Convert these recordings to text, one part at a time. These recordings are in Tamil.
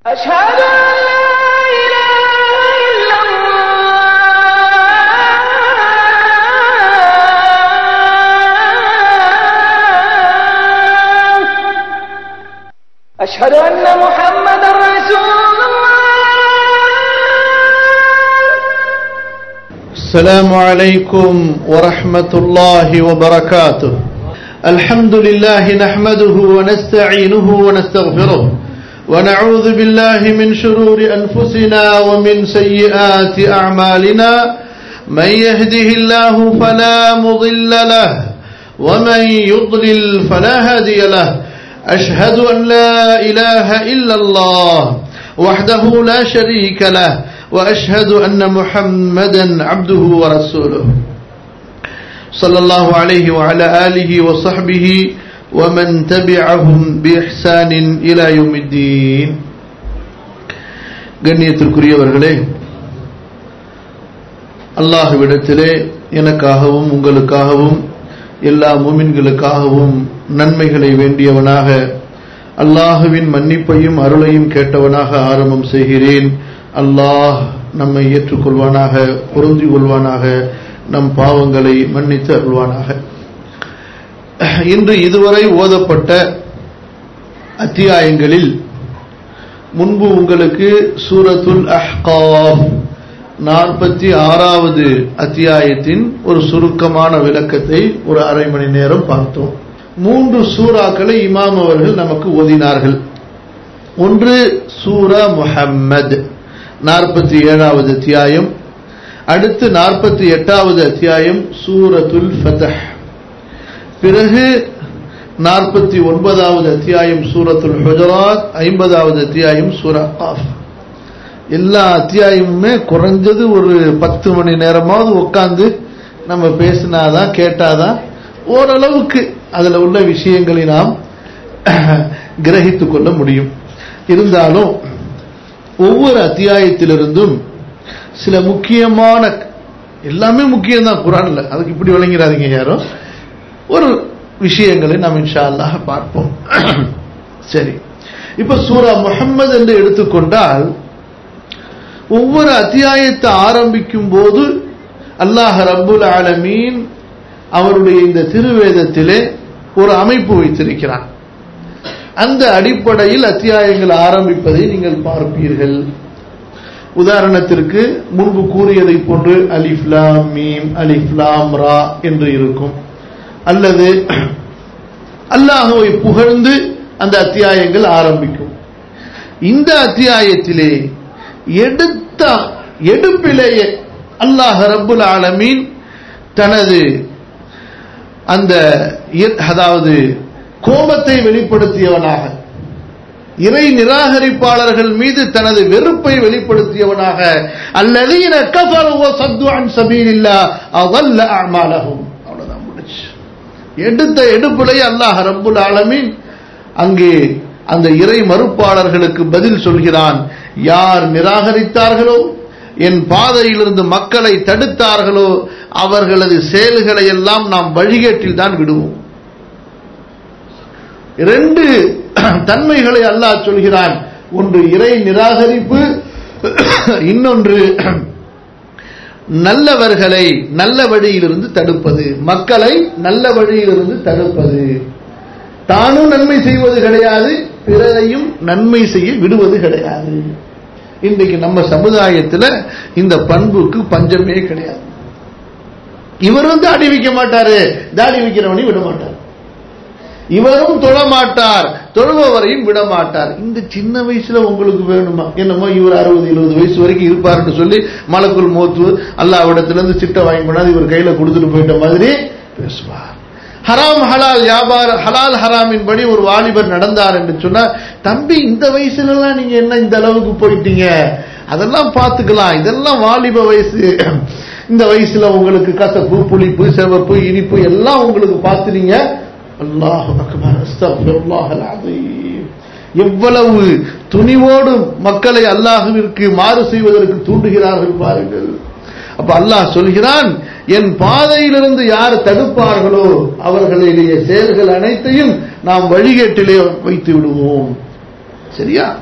أشهد أن لا إله إلا الله أشهد أن محمدا رسول الله السلام عليكم ورحمة الله وبركاته الحمد لله نحمده ونستعينه ونستغفره ونعوذ بالله من شرور أنفسنا ومن سيئات أعمالنا من يهده الله فلا مضل له ومن يضلل فلا هادي له أشهد أن لا إله إلا الله وحده لا شريك له وأشهد أن محمدا عبده ورسوله صلى الله عليه وعلى آله وصحبه ومن تبعهم بإحسان إلى يوم الدين கண்ணியத்திற்குரியவர்களே அல்லாஹ்விடத்திலே எனக்காகவும் உங்களுக்காகவும் எல்லா மூமின்களுக்காகவும் நன்மைகளை வேண்டியவனாக அல்லாஹுவின் மன்னிப்பையும் அருளையும் கேட்டவனாக ஆரம்பம் செய்கிறேன் அல்லாஹ் நம்மை ஏற்றுக்கொள்வானாக பொருந்தி கொள்வானாக நம் பாவங்களை மன்னித்து அருள்வானாக இன்று இதுவரை ஓதப்பட்ட அத்தியாயங்களில் முன்பு உங்களுக்கு சூரத்துல் அஹ்காஃப் நாற்பத்தி ஆறாவது அத்தியாயத்தின் ஒரு சுருக்கமான விளக்கத்தை ஒரு அரை மணி நேரம் பார்த்தோம் மூன்று சூறாக்களை இமாம் அவர்கள் நமக்கு ஓதினார்கள் ஒன்று சூரா முஹம்மத் நாற்பத்தி ஏழாவது அத்தியாயம் அடுத்து நாற்பத்தி எட்டாவது அத்தியாயம் சூரத்துல் ஃபதஹ் பிறகு நாற்பத்தி ஒன்பதாவது அத்தியாயம் சூரத்துல் ஹுஜராத் ஐம்பதாவது அத்தியாயம் சூரா காஃப் எல்லா அத்தியாயமுமே குறைஞ்சது ஒரு பத்து மணி நேரமாவது உட்காந்து நம்ம பேசினாதான் கேட்டாதான் ஓரளவுக்கு அதுல உள்ள விஷயங்களை நாம் கிரகித்துக் கொள்ள முடியும் இருந்தாலும் ஒவ்வொரு அத்தியாயத்திலிருந்தும் சில முக்கியமான எல்லாமே முக்கியம்தான் குரான்ல அதுக்கு இப்படி விளங்கிறாதீங்க யாரும் ஒரு விஷயங்களை நாம் இன்ஷா அல்லாஹ் பார்ப்போம் சரி இப்ப சூரா முஹம்மது என்று எடுத்துக்கொண்டால் ஒவ்வொரு அத்தியாயத்தை ஆரம்பிக்கும் போது அல்லாஹ் ரப்புல் ஆலமீன் அவருடைய இந்த திருவேதத்திலே ஒரு அமைப்பு வைத்திருக்கிறான் அந்த அடிப்படையில் அத்தியாயங்கள் ஆரம்பிப்பதை நீங்கள் பார்ப்பீர்கள் உதாரணத்திற்கு முன்பு கூறியதை போன்று அலிஃப்லாம் மீம் அலிஃப்லாம் ரா என்று இருக்கும் அல்லது அல்லாஹுவை புகழ்ந்து அந்த அத்தியாயங்கள் ஆரம்பிக்கும் இந்த அத்தியாயத்திலே எடுத்த எடுப்பிலேயே அல்லாஹ் ரப்புல் ஆலமீன் தனது அந்த அதாவது கோபத்தை வெளிப்படுத்தியவனாக இறை நிராகரிப்பாளர்கள் மீது தனது வெறுப்பை வெளிப்படுத்தியவனாக அல்லதீன கஃபரு வ சத்து அன் சபீலில்லா அதல்ல அமாலஹும் அவ்வளவுதான் முடிச்சு எடுத்த எடுப்புலை அல்லாஹ் ரப்புல் ஆலமீன் அங்கே அந்த இறை மறுப்பாளர்களுக்கு பதில் சொல்கிறான் யார் நிராகரித்தார்களோ என் பாதையிலிருந்து மக்களை தடுத்தார்களோ அவர்களது செயல்களை எல்லாம் நாம் வழிகேட்டில் தான் விடுவோம் ரெண்டு தன்மைகளை அல்லாஹ் சொல்கிறான் ஒன்று இறை நிராகரிப்பு இன்னொன்று நல்லவர்களை நல்ல வழியிலிருந்து தடுப்பது மக்களை நல்ல வழியிலிருந்து தடுப்பது தானும் நன்மை செய்வது கிடையாது பிறரையும் நன்மை செய்ய விடுவது கிடையாது இன்றைக்கு நம்ம சமுதாயத்தில் இந்த பண்புக்கு பஞ்சமே கிடையாது இவர் வந்து அடி வைக்க மாட்டாரு தாடி வைக்கிறவனையும் விட மாட்டார் இவரும் தொழ மாட்டார் தொழுபவரையும் விட மாட்டார் இந்த சின்ன வயசுல உங்களுக்கு வேணுமா என்னமோ இவர் அறுபது எழுபது வயசு வரைக்கும் இருப்பாருன்னு சொல்லி மலக்குள் மோத்து அல்லாவிடத்திலிருந்து சிட்டை வாங்கி கொண்டாந்து இவர் கையில கொடுத்துட்டு போயிட்ட மாதிரி பேசுவார் ஹராம் ஹலால் வியாபார ஹலால் ஹராமின் படி ஒரு வாலிபர் நடந்தார் என்று சொன்னா தம்பி இந்த வயசுல எல்லாம் நீங்க என்ன இந்த அளவுக்கு போயிட்டீங்க அதெல்லாம் பார்த்துக்கலாம் இதெல்லாம் வாலிப வயசு இந்த வயசுல உங்களுக்கு கசப்பு புளிப்பு சிவப்பு இனிப்பு எல்லாம் உங்களுக்கு பார்த்துறீங்க அல்லாஹ் அக்பர் அஸ்தக்ஃபிருல்லாஹ் அலீம் எவ்வளவு துணிவோடு மக்களை அல்லாஹுவிற்கு மாறு செய்வதற்கு தூண்டுகிறார்கள் பாருங்கள் அப்ப அல்லாஹ் சொல்கிறான் என் பாதையிலிருந்து யார் தடுப்பார்களோ அவர்களுடைய செயல்கள் அனைத்தையும் நாம் வழிகேட்டிலே வைத்து விடுவோம் சரியா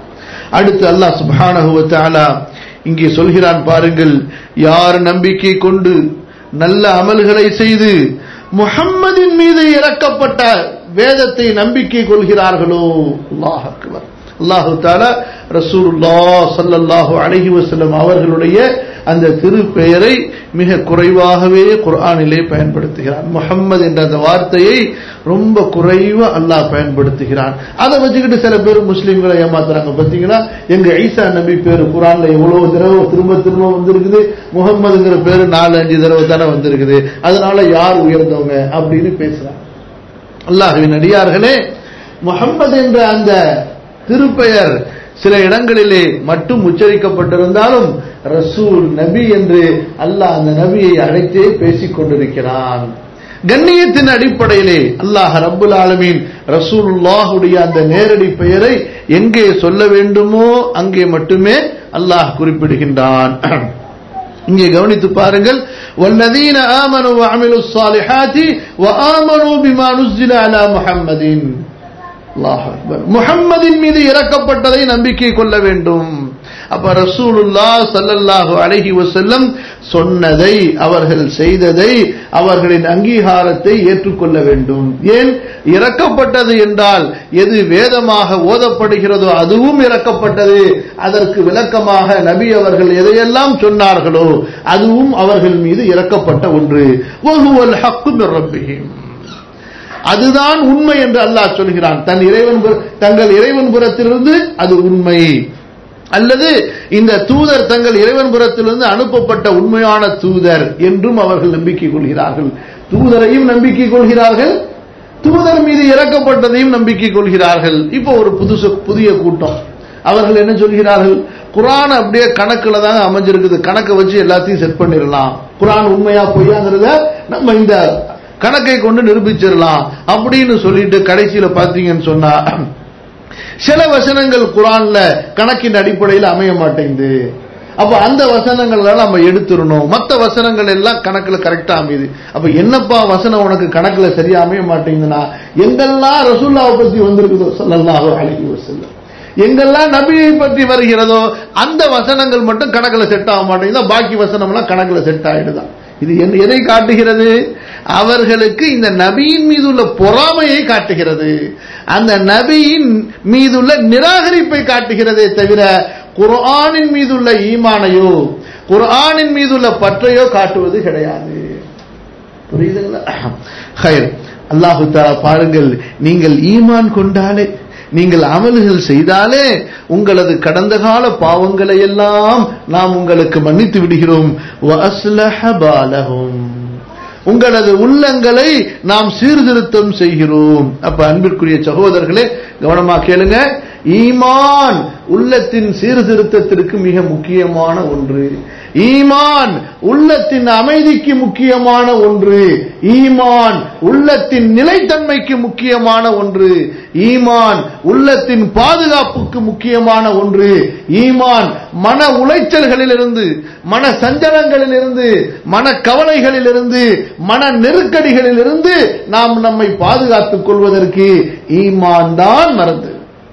அடுத்து அல்லாஹ் சுப்ஹானஹு வ தஆலா இங்கே சொல்கிறான் பாருங்கள் யார் நம்பிக்கை கொண்டு நல்ல அமல்களை செய்து முஹம்மதின் மீது இறக்கப்பட்ட வேதத்தை நம்பிக்கை கொள்கிறார்களோ அல்லாஹ் அக்பர் அல்லாஹு தாலா ரசூலுல்லா ஸல்லல்லாஹு அலைஹி வஸல்லம் அவர்களுடைய அந்த திருப்பெயரை மிக குறைவாகவே குர்ஆனிலே பயன்படுத்துகிறான் முஹம்மது என்ற அந்த வார்த்தையை ரொம்ப குறைவா அல்லாஹ் பயன்படுத்துகிறான் அதை வச்சுக்கிட்டு சில பேர் முஸ்லீம்களை ஏமாத்துறாங்க பார்த்தீங்கன்னா எங்க ஈசா நபி பேரு குர்ஆன்ல எவ்வளவு தடவை திரும்ப திரும்ப வந்திருக்குது முகம்மதுங்கிற பேரு நாலு அஞ்சு தடவை தானே வந்திருக்குது அதனால யார் உயர்ந்தவங்க அப்படின்னு பேசுறாங்க அல்லாஹுவின் அடியார்களே முகம்மது என்ற அந்த திருப்பெயர் சில இடங்களிலே மட்டும் உச்சரிக்கப்பட்டிருந்தாலும் ரசூல் நபி என்று அல்லாஹ் அந்த நபியை அழைத்தே பேசிக் கொண்டிருக்கிறான் கண்ணியத்தின் அடிப்படையிலே அல்லாஹ் ரப்புல் ஆலமீன் ரசூலுல்லாஹுடைய அந்த நேரடி பெயரை எங்கே சொல்ல வேண்டுமோ அங்கே மட்டுமே அல்லாஹ் குறிப்பிடுகின்றான் இங்கே கவனித்து பாருங்கள் والذين آمنوا وعملوا الصالحات وآمنوا بما نزل على محمد அல்லாஹ் அக்பர் முஹம்மதின் மீது இறக்கப்பட்டதை நம்பிக்கை கொள்ள வேண்டும் அப்ப ரசூலுல்லா சல்லல்லாஹு அலைஹி வஸல்லம் சொன்னதை அவர்கள் செய்ததை அவர்களின் அங்கீகாரத்தை ஏற்றுக்கொள்ள வேண்டும் ஏன் இறக்கப்பட்டது என்றால் எது வேதமாக ஓதப்படுகிறதோ அதுவும் இறக்கப்பட்டது அதற்கு விளக்கமாக நபி அவர்கள் எதையெல்லாம் சொன்னார்களோ அதுவும் அவர்கள் மீது இறக்கப்பட்ட ஒன்று வஹுவல் ஹக்கு மிர் ரப்பிஹிம் அதுதான் உண்மை என்று அல்லாஹ் சொல்கிறான் தன் இறைவன் புற- தங்கள் இறைவன் புறத்திலிருந்து அது உண்மை அல்லது இந்த தூதர் தங்கள் இறைவன் புறத்திலிருந்து அனுப்பப்பட்ட உண்மையான தூதர் என்றும் அவர்கள் நம்பிக்கை கொள்கிறார்கள் தூதரையும் நம்பிக்கை கொள்கிறார்கள் தூதர் மீது இறக்கப்பட்டதையும் நம்பிக்கை கொள்கிறார்கள் இப்போ ஒரு புதுசு புதிய கூட்டம் அவர்கள் என்ன சொல்கிறார்கள் குரான் அப்படியே கணக்குல தாங்க அமைஞ்சிருக்குது கணக்கை வச்சு எல்லாத்தையும் செட் பண்ணிடலாம் குரான் உண்மையா பொய்யாங்கிறத நம்ம இந்த கணக்கை கொண்டு நிரூபிச்சிடலாம் அப்படின்னு சொல்லிட்டு கடைசியில பாத்தீங்கன்னு சொன்னா சில வசனங்கள் குரான்ல கணக்கின் அடிப்படையில் அமைய மாட்டேங்குது அப்ப அந்த வசனங்கள் நம்ம எடுத்துடணும் மத்த வசனங்கள் எல்லாம் கணக்குல கரெக்டா அமையுது அப்ப என்னப்பா வசனம் உனக்கு கணக்குல சரியா அமைய மாட்டேங்குதுன்னா எங்கெல்லாம் ரசூல்லாவை பத்தி வந்திருக்குதோ ஸல்லல்லாஹு அலைஹி வஸல்லம் எங்கெல்லாம் நபியை பற்றி வருகிறதோ அந்த வசனங்கள் மட்டும் கணக்குல செட் ஆக மாட்டேங்குது பாக்கி வசனம்லாம் கணக்குல செட் ஆயிடுதான் இது என்ன- எதை காட்டுகிறது அவர்களுக்கு இந்த நபியின் மீது உள்ள பொறாமையை காட்டுகிறது அந்த நபியின் மீதுள்ள நிராகரிப்பை காட்டுகிறதே தவிர குர்ஆனின் மீதுள்ள ஈமானையோ குர்ஆனின் மீதுள்ள பற்றையோ காட்டுவது கிடையாது புரியுதுங்களா ஹைர் அல்லாஹு தஆலா பாருங்கள் நீங்கள் ஈமான் கொண்டாலே நீங்கள் அமல்கள் செய்தாலே உங்களது கடந்த கால பாவங்களை எல்லாம் நாம் உங்களுக்கு மன்னித்து விடுகிறோம் வஅஸ்லஹ பாலஹும் உங்களது உள்ளங்களை நாம் சீர்திருத்தம் செய்கிறோம் அப்ப அன்பிற்குரிய சகோதரர்களே கவனமா கேளுங்க ஈமான் உள்ளத்தின் சீர்திருத்தத்திற்கு மிக முக்கியமான ஒன்று ஈமான் உள்ளத்தின் அமைதிக்கு முக்கியமான ஒன்று ஈமான் உள்ளத்தின் நிலைத்தன்மைக்கு முக்கியமான ஒன்று ஈமான் உள்ளத்தின் பாதுகாப்புக்கு முக்கியமான ஒன்று ஈமான் மன உளைச்சல்களிலிருந்து மன சஞ்சலங்களிலிருந்து மன கவலைகளிலிருந்து மன நெருக்கடிகளிலிருந்து நாம் நம்மை பாதுகாத்துக் கொள்வதற்கு ஈமான் தான் மருந்து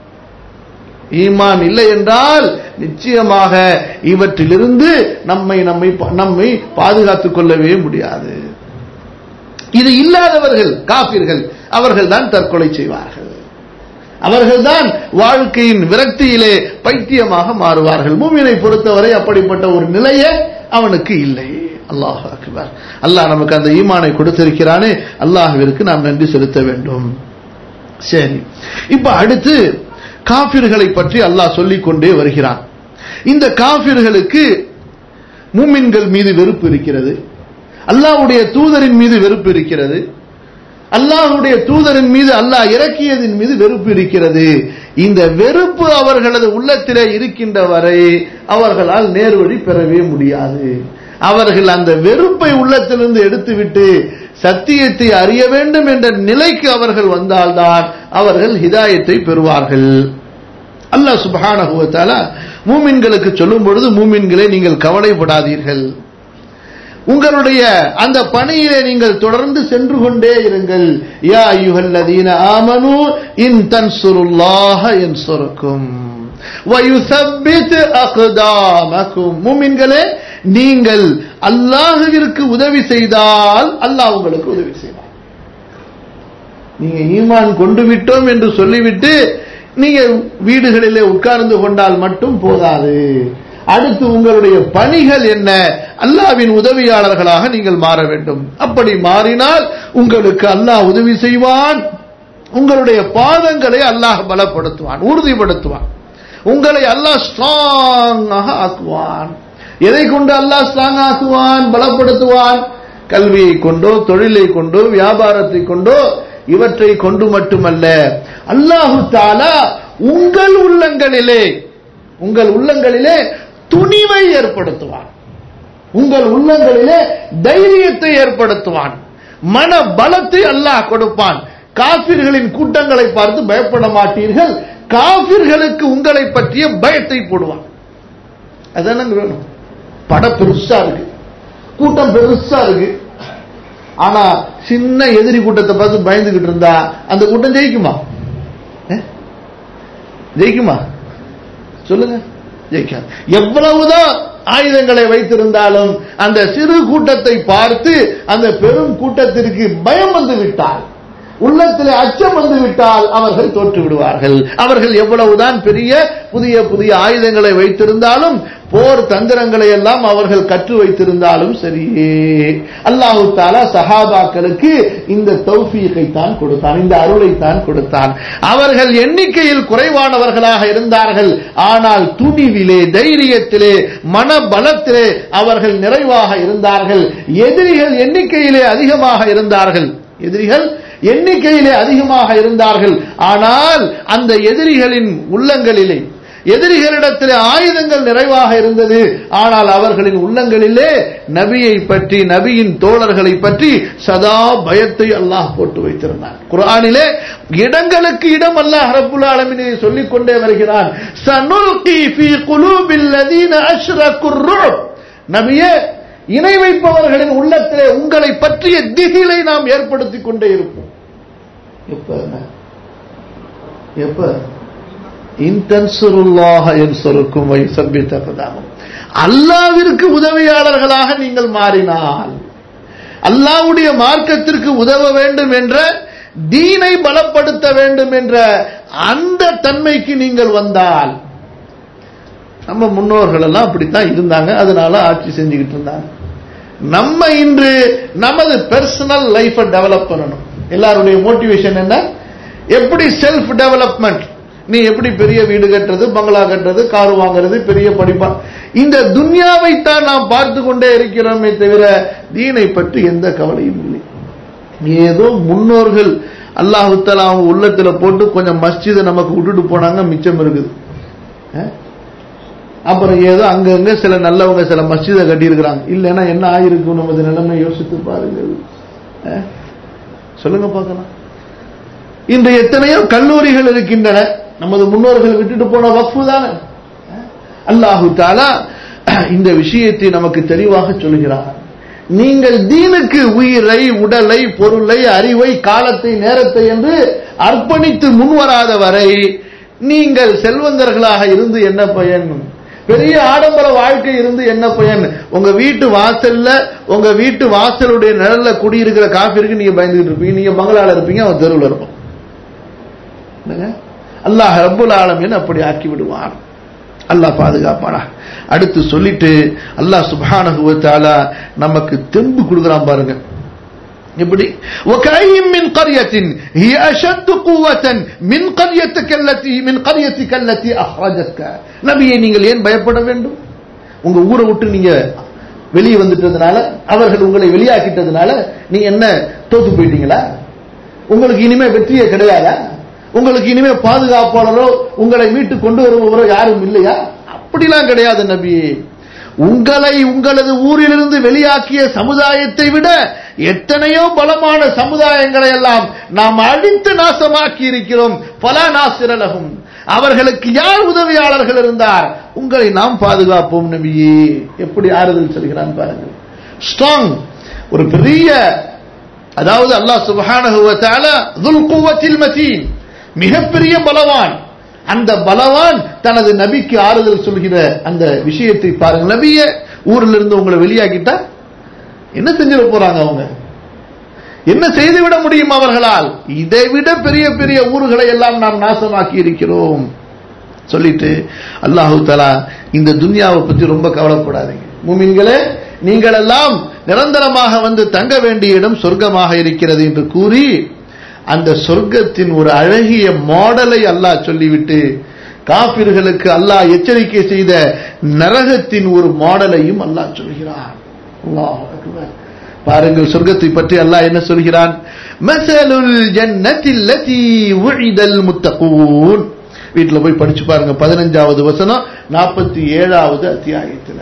ஈமான் இல்லை என்றால் நிச்சயமாக இவற்றிலிருந்து நம்மை நம்மை நம்மை பாதுகாத்துக் கொள்ளவே முடியாது இது இல்லாதவர்கள் காப்பீர்கள் அவர்கள் தான் தற்கொலை செய்வார்கள் அவர்கள்தான் வாழ்க்கையின் விரக்தியிலே பைத்தியமாக மாறுவார்கள் மூமினை பொறுத்தவரை அப்படிப்பட்ட ஒரு நிலையே அவனுக்கு இல்லை அல்லாஹ் அக்பர் அல்லாஹ் நமக்கு அந்த ஈமானை கொடுத்திருக்கிறானே அல்லாஹ்விற்கு நாம் நன்றி செலுத்த வேண்டும் சரி இப்ப அடுத்து காபிர்களை பற்றி அல்லாஹ் சொல்லிக் கொண்டே வருகிறான் இந்த காபிர்களுக்கு மூமின்கள் மீது வெறுப்பு இருக்கிறது அல்லாஹ்வுடைய தூதரின் மீது வெறுப்பு இருக்கிறது அல்லாஹ்வுடைய தூதரின் மீது அல்லாஹ் இறக்கியதின் மீது வெறுப்பு இருக்கிறது இந்த வெறுப்பு அவர்களது உள்ளத்திலே இருக்கின்ற வரை அவர்களால் நேர்வழி பெறவே முடியாது அவர்கள் அந்த வெறுப்பை உள்ளத்திலிருந்து எடுத்துவிட்டு சத்தியத்தை அறிய வேண்டும் என்ற நிலைக்கு அவர்கள் வந்தால்தான் அவர்கள் ஹிதாயத்தை பெறுவார்கள் அல்லாஹ் சுப்ஹானஹு வ தஆலா மூமின்களுக்கு சொல்லும் பொழுது மூமின்களே நீங்கள் கவலைப்படாதீர்கள் உங்களுடைய அந்த பணியிலே நீங்கள் தொடர்ந்து சென்று கொண்டே இருங்கள் யா அய்யுஹல்லதீன ஆமனு இன் தன்சுருல்லாஹ யன்சுருக்கும் وَيُثَبِّتْ أَقْدَامَكُمْ முமின்களே நீங்கள் அல்லாஹ்விற்கு உதவி செய்தால் அல்லாஹ் உங்களுக்கு உதவி செய்வார் நீங்க ஈமான் கொண்டு விட்டோம் என்று சொல்லிவிட்டு நீங்க வீடுகளிலே உட்கார்ந்து கொண்டால் மட்டும் போதாது அடுத்து உங்களுடைய பணிகள் என்ன அல்லாவின் உதவியாளர்களாக நீங்கள் மாற வேண்டும் அப்படி மாறினால் உங்களுக்கு அல்லாஹ் உதவி செய்வான் உங்களுடைய பாதங்களை அல்லாஹ் பலப்படுத்துவான் உறுதிப்படுத்துவான் உங்களை அல்லாஹ் ஸ்ட்ராங்காக ஆக்குவான் எதை கொண்டு அல்லாஹ் ஸ்ட்ராங் ஆக்குவான் பலப்படுத்துவான் கல்வியை கொண்டோ தொழிலை கொண்டோ வியாபாரத்தை கொண்டோ இவற்றை கொண்டு மட்டுமல்ல அல்லாஹு தாலா உங்கள் உள்ளங்களிலே உங்கள் உள்ளங்களிலே துணிவை ஏற்படுத்துவான் உங்கள் உள்ளங்களிலே தைரியத்தை ஏற்படுத்துவான் மன பலத்தை அல்லாஹ் கொடுப்பான் காபிர்களின் கூட்டங்களை பார்த்து பயப்பட மாட்டீர்கள் காபிர்களுக்கு உங்களை பற்றிய பயத்தை போடுவான் அதானங்க வேணும் படம் பெருசா இருக்கு கூட்டம் பெருசா இருக்கு ஆனா சின்ன எதிரி கூட்டத்தை பார்த்து பயந்துகிட்டு இருந்தா அந்த கூட்டம் ஜெயிக்குமா அஹ்? ஜெயிக்குமா சொல்லுங்க ஜெயிக்காது எவ்வளவுதான் ஆயுதங்களை வைத்திருந்தாலும் அந்த சிறு கூட்டத்தை பார்த்து அந்த பெரும் கூட்டத்திற்கு பயம் வந்து விட்டால் உள்ளத்தில் அச்சம் வந்து விட்டால் அவர்கள் தோற்று விடுவார்கள் அவர்கள் எவ்வளவுதான் பெரிய புதிய புதிய ஆயுதங்களை வைத்திருந்தாலும் போர் தந்திரங்களை எல்லாம் அவர்கள் கற்று வைத்திருந்தாலும் சரியே அல்லாஹு தாலா சஹாபாக்களுக்கு இந்த தௌஃபீகை தான் கொடுத்தான் இந்த அருளை தான் கொடுத்தான் அவர்கள் எண்ணிக்கையில் குறைவானவர்களாக இருந்தார்கள் ஆனால் துணிவிலே தைரியத்திலே மன பலத்திலே அவர்கள் நிறைவாக இருந்தார்கள் எதிரிகள் எண்ணிக்கையிலே அதிகமாக இருந்தார்கள் எதிரிகள் எண்ணிக்கையிலே அதிகமாக இருந்தார்கள் ஆனால் அந்த எதிரிகளின் உள்ளங்களிலே எதிரிகளிடத்திலே ஆயுதங்கள் நிறைவாக இருந்தது ஆனால் அவர்களின் உள்ளங்களிலே நபியை பற்றி நபியின் தோழர்களை பற்றி சதா பயத்தை அல்லாஹ் போட்டு வைத்திருந்தான் குர்ஆனிலே இடங்களுக்கு இடம் அல்லாஹ் ரப்புல் ஆலமீன் இதை சொல்லிக் கொண்டே வருகிறான் சனுல்கி ஃபீ குலூபில் லதீன அஷ்ரகுர் ருப் நபியே இணை வைப்பவர்களின் உள்ளத்திலே உங்களை பற்றிய திகிலை நாம் ஏற்படுத்திக் கொண்டே இருப்போம் எப்ப எப்ப இன்டன்சுருல்லாஹ என்சொருக்கும் வைசப்பித்தகதாகும் அல்லாவிற்கு உதவியாளர்களாக நீங்கள் மாறினால் அல்லாவுடைய மார்க்கத்திற்கு உதவ வேண்டும் என்ற தீனை பலப்படுத்த வேண்டும் என்ற அந்த தன்மைக்கு நீங்கள் வந்தால் நம்ம முன்னோர்கள் எல்லாம் அப்படித்தான் இருந்தாங்க அதனால ஆட்சி செஞ்சுக்கிட்டு இருந்தாங்க நம்ம இன்று நமது பர்சனல் லைஃபை டெவலப் பண்ணணும் எல்லாருடைய மோட்டிவேஷன் என்ன எப்படி செல்ஃப் டெவலப்மெண்ட் நீ எப்படி பெரிய வீடு கட்டுறது பங்களா கட்டுறது கார் வாங்குறது பெரிய படிப்பா இந்த துன்யாவை தான் நாம் பார்த்து கொண்டே இருக்கிறோமே தவிர தீனை பற்றி எந்த கவலையும் இல்லை ஏதோ முன்னோர்கள் அல்லாஹு தஆலா அவங்க உள்ளத்துல போட்டு கொஞ்சம் மஸ்ஜிதை நமக்கு விட்டுட்டு போனாங்க மிச்சம் இருக்குது அஹ்? அப்புறம் ஏதோ அங்கங்க சில நல்லவங்க சில மஸ்ஜிதை கட்டியிருக்கிறாங்க இல்லைன்னா என்ன ஆயிருக்கும் நமது நிலைமை யோசித்து பாருங்கள் அஹ்? சொல்லுங்க பார்க்கலாம் இன்று எத்தனையோ கல்லூரிகள் இருக்கின்றன நமது முன்னோர்கள் விட்டுட்டு போன வக்ஃபு தானே அல்லாஹு தாலா இந்த விஷயத்தை நமக்கு தெளிவாக சொல்கிறார் நீங்கள் தீனுக்கு உயிரை உடலை பொருளை அறிவை காலத்தை நேரத்தை என்று அர்ப்பணித்து முன்வராத வரை நீங்கள் செல்வந்தர்களாக இருந்து என்ன பயன் பெரிய ஆடம்பர வாழ்க்கை இருந்து என்ன பயன் உங்க வீட்டு வாசல்ல உங்க வீட்டு வாசலுடைய நிழல்ல குடியிருக்கிற காப்பிற்கு நீங்க பயந்துகிட்டு இருப்பீங்க நீங்க பங்களால இருப்பீங்க அவன் தெருவில் இருப்பான் என்னங்க? அல்லாஹ் ரப்புல் ஆலமீன் அப்படி ஆக்கி விடுவான் அல்லாஹ் பாதுகாப்பானா அடுத்து சொல்லிட்டு அல்லாஹ் சுப்ஹானஹு வ தஆலா நமக்கு தெம்பு கொடுக்குறான் பாருங்க எப்படி وكأي من قرية هي أشد قوة من قريتك التي من قريتك التي أخرجتك நபியே நீங்கள் ஏன் பயப்பட வேண்டும் உங்க ஊரை விட்டு நீங்க வெளியே வந்துட்டதுனால அவர்கள் உங்களை வெளியாக்கிட்டதுனால நீங்க என்ன தோத்து போயிட்டீங்களா உங்களுக்கு இனிமே வெற்றியே கிடையாதா உங்களுக்கு இனிமே பாதுகாப்பாளரோ உங்களை மீட்டு கொண்டு வருபவரோ யாரும் இல்லையா அப்படிலாம் கிடையாது நபி உங்களை உங்களது ஊரிலிருந்து வெளியாக்கிய சமுதாயத்தை விட எத்தனையோ பலமான சமுதாயங்களை எல்லாம் நாம் அழித்து நாசமாக்கி இருக்கிறோம் பல நாசிரலகும் அவர்களுக்கு யார் உதவியாளர்கள் இருந்தார் உங்களை நாம் பாதுகாப்போம் நபியே எப்படி ஆறுதல் சொல்கிறான் பாருங்கள் ஸ்ட்ராங் ஒரு பெரிய அதாவது அல்லாஹ் சுப்ஹானஹு வ தஆலா ذுல் குவத்தில் மதீன் மிகப்பெரிய பலவான் அந்த பலவான் தனது நபிக்கு ஆறுதல் சொல்கிற அந்த விஷயத்தை பாருங்க நபிய ஊர்ல இருந்து உங்களை வெளியாக்கிட்டா என்ன செஞ்சிட போறாங்க அவங்க என்ன செய்துவிட முடியும் அவர்களால் இதைவிட பெரிய பெரிய ஊர்களை எல்லாம் நாம் நாசமாக்கி இருக்கிறோம் சொல்லிட்டு அல்லாஹு தலா இந்த துன்யாவை பத்தி ரொம்ப கவலைப்படாதீங்க மூமின்களே நீங்கள் எல்லாம் நிரந்தரமாக வந்து தங்க வேண்டிய இடம் சொர்க்கமாக இருக்கிறது என்று கூறி அந்த சொர்க்கத்தின் ஒரு அழகிய மாடலை அல்லாஹ் சொல்லிவிட்டு காபிர்களுக்கு அல்லாஹ் எச்சரிக்கை செய்த நரகத்தின் ஒரு மாடலையும் அல்லாஹ் சொல்கிறான் அல்லாஹ் அக்பர் பாருங்கள் சொர்க்கத்தை பற்றி அல்லாஹ் என்ன சொல்கிறான் மசலுல் ஜன்னத்தில் லதி உஇதல் முத்தகூன் வீட்டில் போய் படிச்சு பாருங்க பதினஞ்சாவது வசனம் நாற்பத்தி ஏழாவது அத்தியாயத்தில்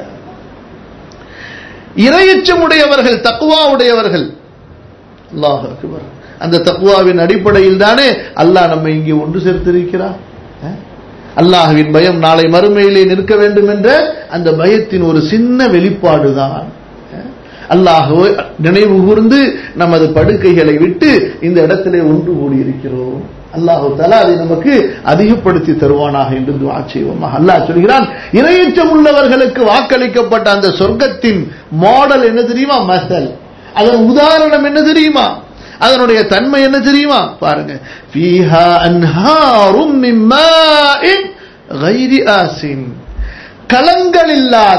இரையச்சமுடையவர்கள் தக்குவா உடையவர்கள் அல்லாஹ் அக்பர் அந்த தக்குவாவின் அடிப்படையில் தானே அல்லாஹ் நம்ம இங்கே ஒன்று சேர்த்திருக்கிறார் அல்லாஹுவின் பயம் நாளை மறுமையிலே நிற்க வேண்டும் என்ற அந்த பயத்தின் ஒரு சின்ன வெளிப்பாடுதான் அல்லாஹுவை நினைவு கூர்ந்து நமது படுக்கைகளை விட்டு இந்த இடத்திலே ஒன்று கூடியிருக்கிறோம் அல்லாஹு தலா அதை நமக்கு அதிகப்படுத்தி தருவானாக என்று துவா செய்வோமாக அல்லாஹ் சொல்கிறான் இரையச்சம் உள்ளவர்களுக்கு வாக்களிக்கப்பட்ட அந்த சொர்க்கத்தின் மாடல் என்ன தெரியுமா மசல் அதன் உதாரணம் என்ன தெரியுமா அதனுடைய தன்மை என்ன தெரியுமா பாருங்க ஃபீஹா அன்ஹாரும் மின் மாஇன் கைரி ஆசின் கலங்கள் இல்லாத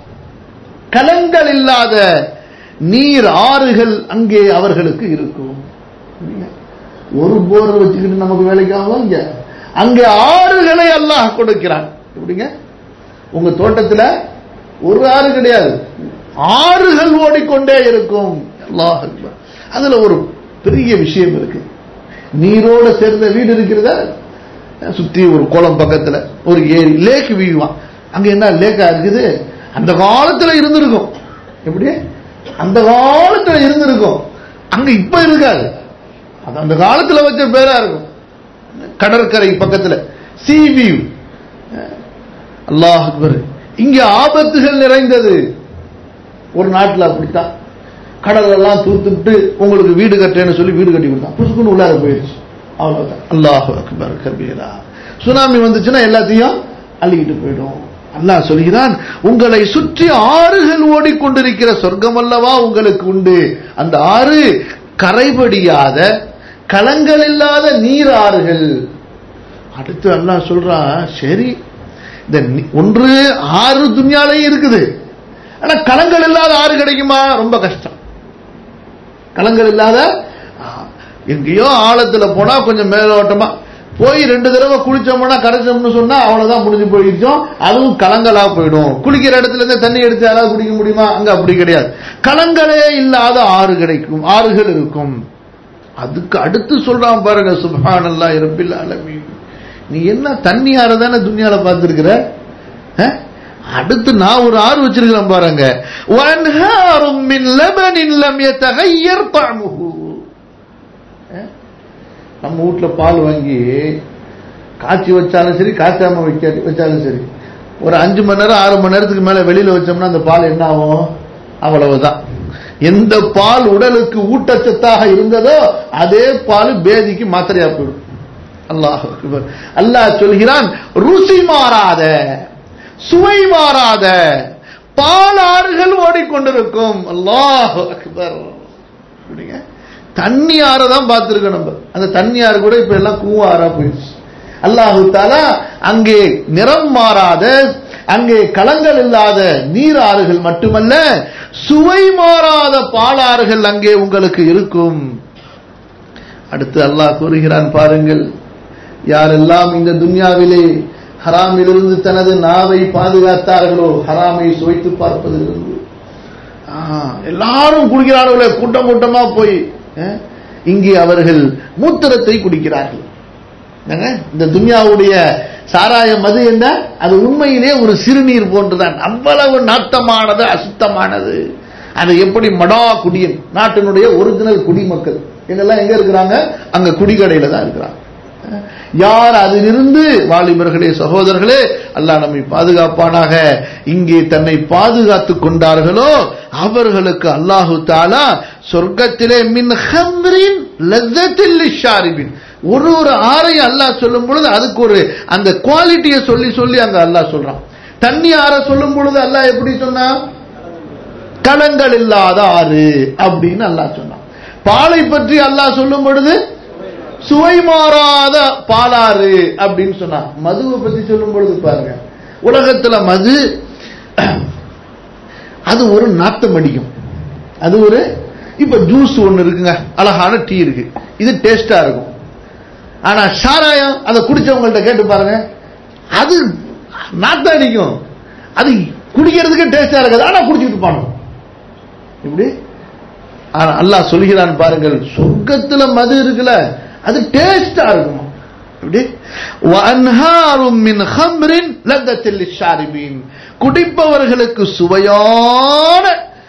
கலங்கள் இல்லாத நீர் ஆறுகள் அங்கே அவர்களுக்கு இருக்கும் ஒரு போர் வச்சுக்கிட்டு நமக்கு வேலைக்கு ஆகும் இங்க அங்கே ஆறுகளை அல்லாஹ் கொடுக்கிறான் எப்படிங்க உங்க தோட்டத்தில் ஒரு ஆறு கிடையாது ஆறுகள் ஓடிக்கொண்டே இருக்கும் அல்லாஹ் அதுல ஒரு பெரிய விஷயம் இருக்கு நீரோட சேர்ந்த வீடு இருக்கிறத சுத்தி ஒரு குளம் பக்கத்துல ஒரு ஏரி லேக் வீழ்வான் அங்க என்ன லேக்கா இருக்குது அந்த காலத்துல இருந்திருக்கும் எப்படி அந்த காலத்துல இருந்திருக்கும் அங்க இப்ப இருக்காது அது அந்த காலத்துல வச்ச பேரா இருக்கும் கடற்கரை பக்கத்துல சி வியூ அல்லாஹ் இங்க ஆபத்துகள் நிறைந்தது ஒரு நாட்டில் அப்படித்தான் கடல் எல்லாம் தூத்துட்டு உங்களுக்கு வீடு கட்டுறேன்னு சொல்லி வீடு கட்டி கொடுத்தான் புசுக்குன்னு உள்ளார போயிடுச்சு அவ்வளவுதான் அல்லாஹ் அக்பர் கபீரா சுனாமி வந்துச்சுன்னா எல்லாத்தையும் அள்ளிக்கிட்டு போயிடும் அல்லாஹ் சொல்கிறான் உங்களை சுற்றி ஆறுகள் ஓடிக்கொண்டிருக்கிற சொர்க்கம் அல்லவா உங்களுக்கு உண்டு அந்த ஆறு கரைபடியாத களங்கள் இல்லாத நீர் ஆறுகள் அடுத்து அல்லாஹ் சொல்றான் சரி இந்த ஒன்று ஆறு துணியாலையும் இருக்குது ஆனா களங்கள் இல்லாத ஆறு கிடைக்குமா ரொம்ப கஷ்டம் களங்கள் இல்லாத எங்கேயோ ஆழத்துல போனா கொஞ்சம் மேலோட்டமா போய் ரெண்டு தடவை குளிச்சோம்னா கரைச்சோம்னு சொன்னா அவ்வளவுதான் முடிஞ்சு போயிடுச்சோம் அதுவும் கலங்களா போயிடும் குளிக்கிற இடத்துல இருந்து தண்ணி எடுத்து யாராவது குடிக்க முடியுமா அங்க அப்படி கிடையாது கலங்களே இல்லாத ஆறு கிடைக்கும் ஆறுகள் இருக்கும் அதுக்கு அடுத்து சொல்றான் பாருங்க சுபானல்லா இருப்பில் அலமி நீ என்ன தண்ணி ஆறு தானே துணியால பார்த்துருக்கிற அடுத்து நான் ஒரு ஆறு வச்சிருக்கிறேன் பாருங்க வன்ஹாரும் மின் லபனின் லம் யதகய்யர் தஅமுஹு நம்ம வீட்ல பால் வாங்கி காய்ச்சி வச்சாலும் சரி காய்ச்சாம வைக்க வச்சாலும் சரி ஒரு அஞ்சு மணி நேரம் ஆறு மணி நேரத்துக்கு மேல வெளியில வச்சோம்னா அந்த பால் என்ன ஆகும் அவ்வளவுதான் எந்த பால் உடலுக்கு ஊட்டச்சத்தாக இருந்ததோ அதே பால் பேதிக்கு மாத்திரையா போயிடும் அல்லாஹ் அல்லாஹ் சொல்கிறான் ருசி மாறாத சுவை மாறாத பாலாறுகள் ஓடிக்கொண்டிருக்கும் அல்லாஹ் அக்பர் தண்ணி ஆறு தான் பார்த்துருக்கோம் நம்ம அந்த தண்ணி ஆறு கூட இப்ப எல்லாம் கூவாரா போயிடுச்சு அல்லாஹு தாலா அங்கே நிறம் மாறாத அங்கே களங்கள் இல்லாத நீர் ஆறுகள் மட்டுமல்ல சுவை மாறாத பாலாறுகள் அங்கே உங்களுக்கு இருக்கும் அடுத்து அல்லாஹ் கூறுகிறான் பாருங்கள் யாரெல்லாம் இந்த துன்யாவிலே ஹராமிலிருந்து தனது நாவை பாதுகாத்தார்களோ ஹராமை சுவைத்து பார்ப்பதிலிருந்து எல்லாரும் குடிக்கிறார்களே கூட்டம் கூட்டமா போய் இங்கே அவர்கள் மூத்திரத்தை குடிக்கிறார்கள் இந்த துன்யாவுடைய சாராய மது என்ன அது உண்மையிலே ஒரு சிறுநீர் போன்றுதான் அவ்வளவு நாட்டமானது அசுத்தமானது அது எப்படி மடா குடியன் நாட்டினுடைய ஒரிஜினல் குடிமக்கள் இதெல்லாம் எங்க இருக்கிறாங்க அங்க குடிக்கடையில தான் இருக்கிறாங்க யார் அதிலிருந்து வாலிபர்களே சகோதரர்களே அல்லாஹ் நம்மை பாதுகாப்பானாக இங்கே தன்னை பாதுகாத்து கொண்டார்களோ அவர்களுக்கு அல்லாஹு தாலா சொர்க்கத்திலே மின் ஹம்ரின் லzzத்தில் லிஷாரிபின் ஒரு ஒரு ஆறையும் அல்லாஹ் சொல்லும் பொழுது அதுக்கு ஒரு அந்த குவாலிட்டியை சொல்லி சொல்லி அங்க அல்லாஹ் சொல்றான் தண்ணி ஆற சொல்லும் பொழுது அல்லாஹ் எப்படி சொன்னா களங்கள் இல்லாத ஆறு அப்படின்னு அல்லாஹ் சொன்னான் பாலை பற்றி அல்லாஹ் சொல்லும் பொழுது சுவை மாறாத பாலாறு அப்படின்னு சொன்னான் மதுவை பத்தி சொல்லும் பொழுது பாருங்க உலகத்துல மது அது ஒரு நாத்தம் அடிக்கும் அது ஒரு இப்ப ஜூஸ் ஒண்ணு இருக்குங்க அழகான டீ இருக்கு இது டேஸ்டா இருக்கும் ஆனா சாராயம் அதை குடிச்சவங்கள்ட்ட கேட்டு பாருங்க அது நாத்தம் அடிக்கும் அது குடிக்கிறதுக்கு டேஸ்டா இருக்காது ஆனா குடிச்சிட்டு பானும் இப்படி ஆனா அல்லாஹ் சொல்கிறான் பாருங்கள் சொர்க்கத்துல மது இருக்குல்ல அது டேஸ்டா இருக்குமா இப்படி وَأَنْهَارٌ مِّنْ خَمْرٍ لَذَّةٍ لِلشَّارِبِينَ குடிப்பவர்களுக்கு சுவையான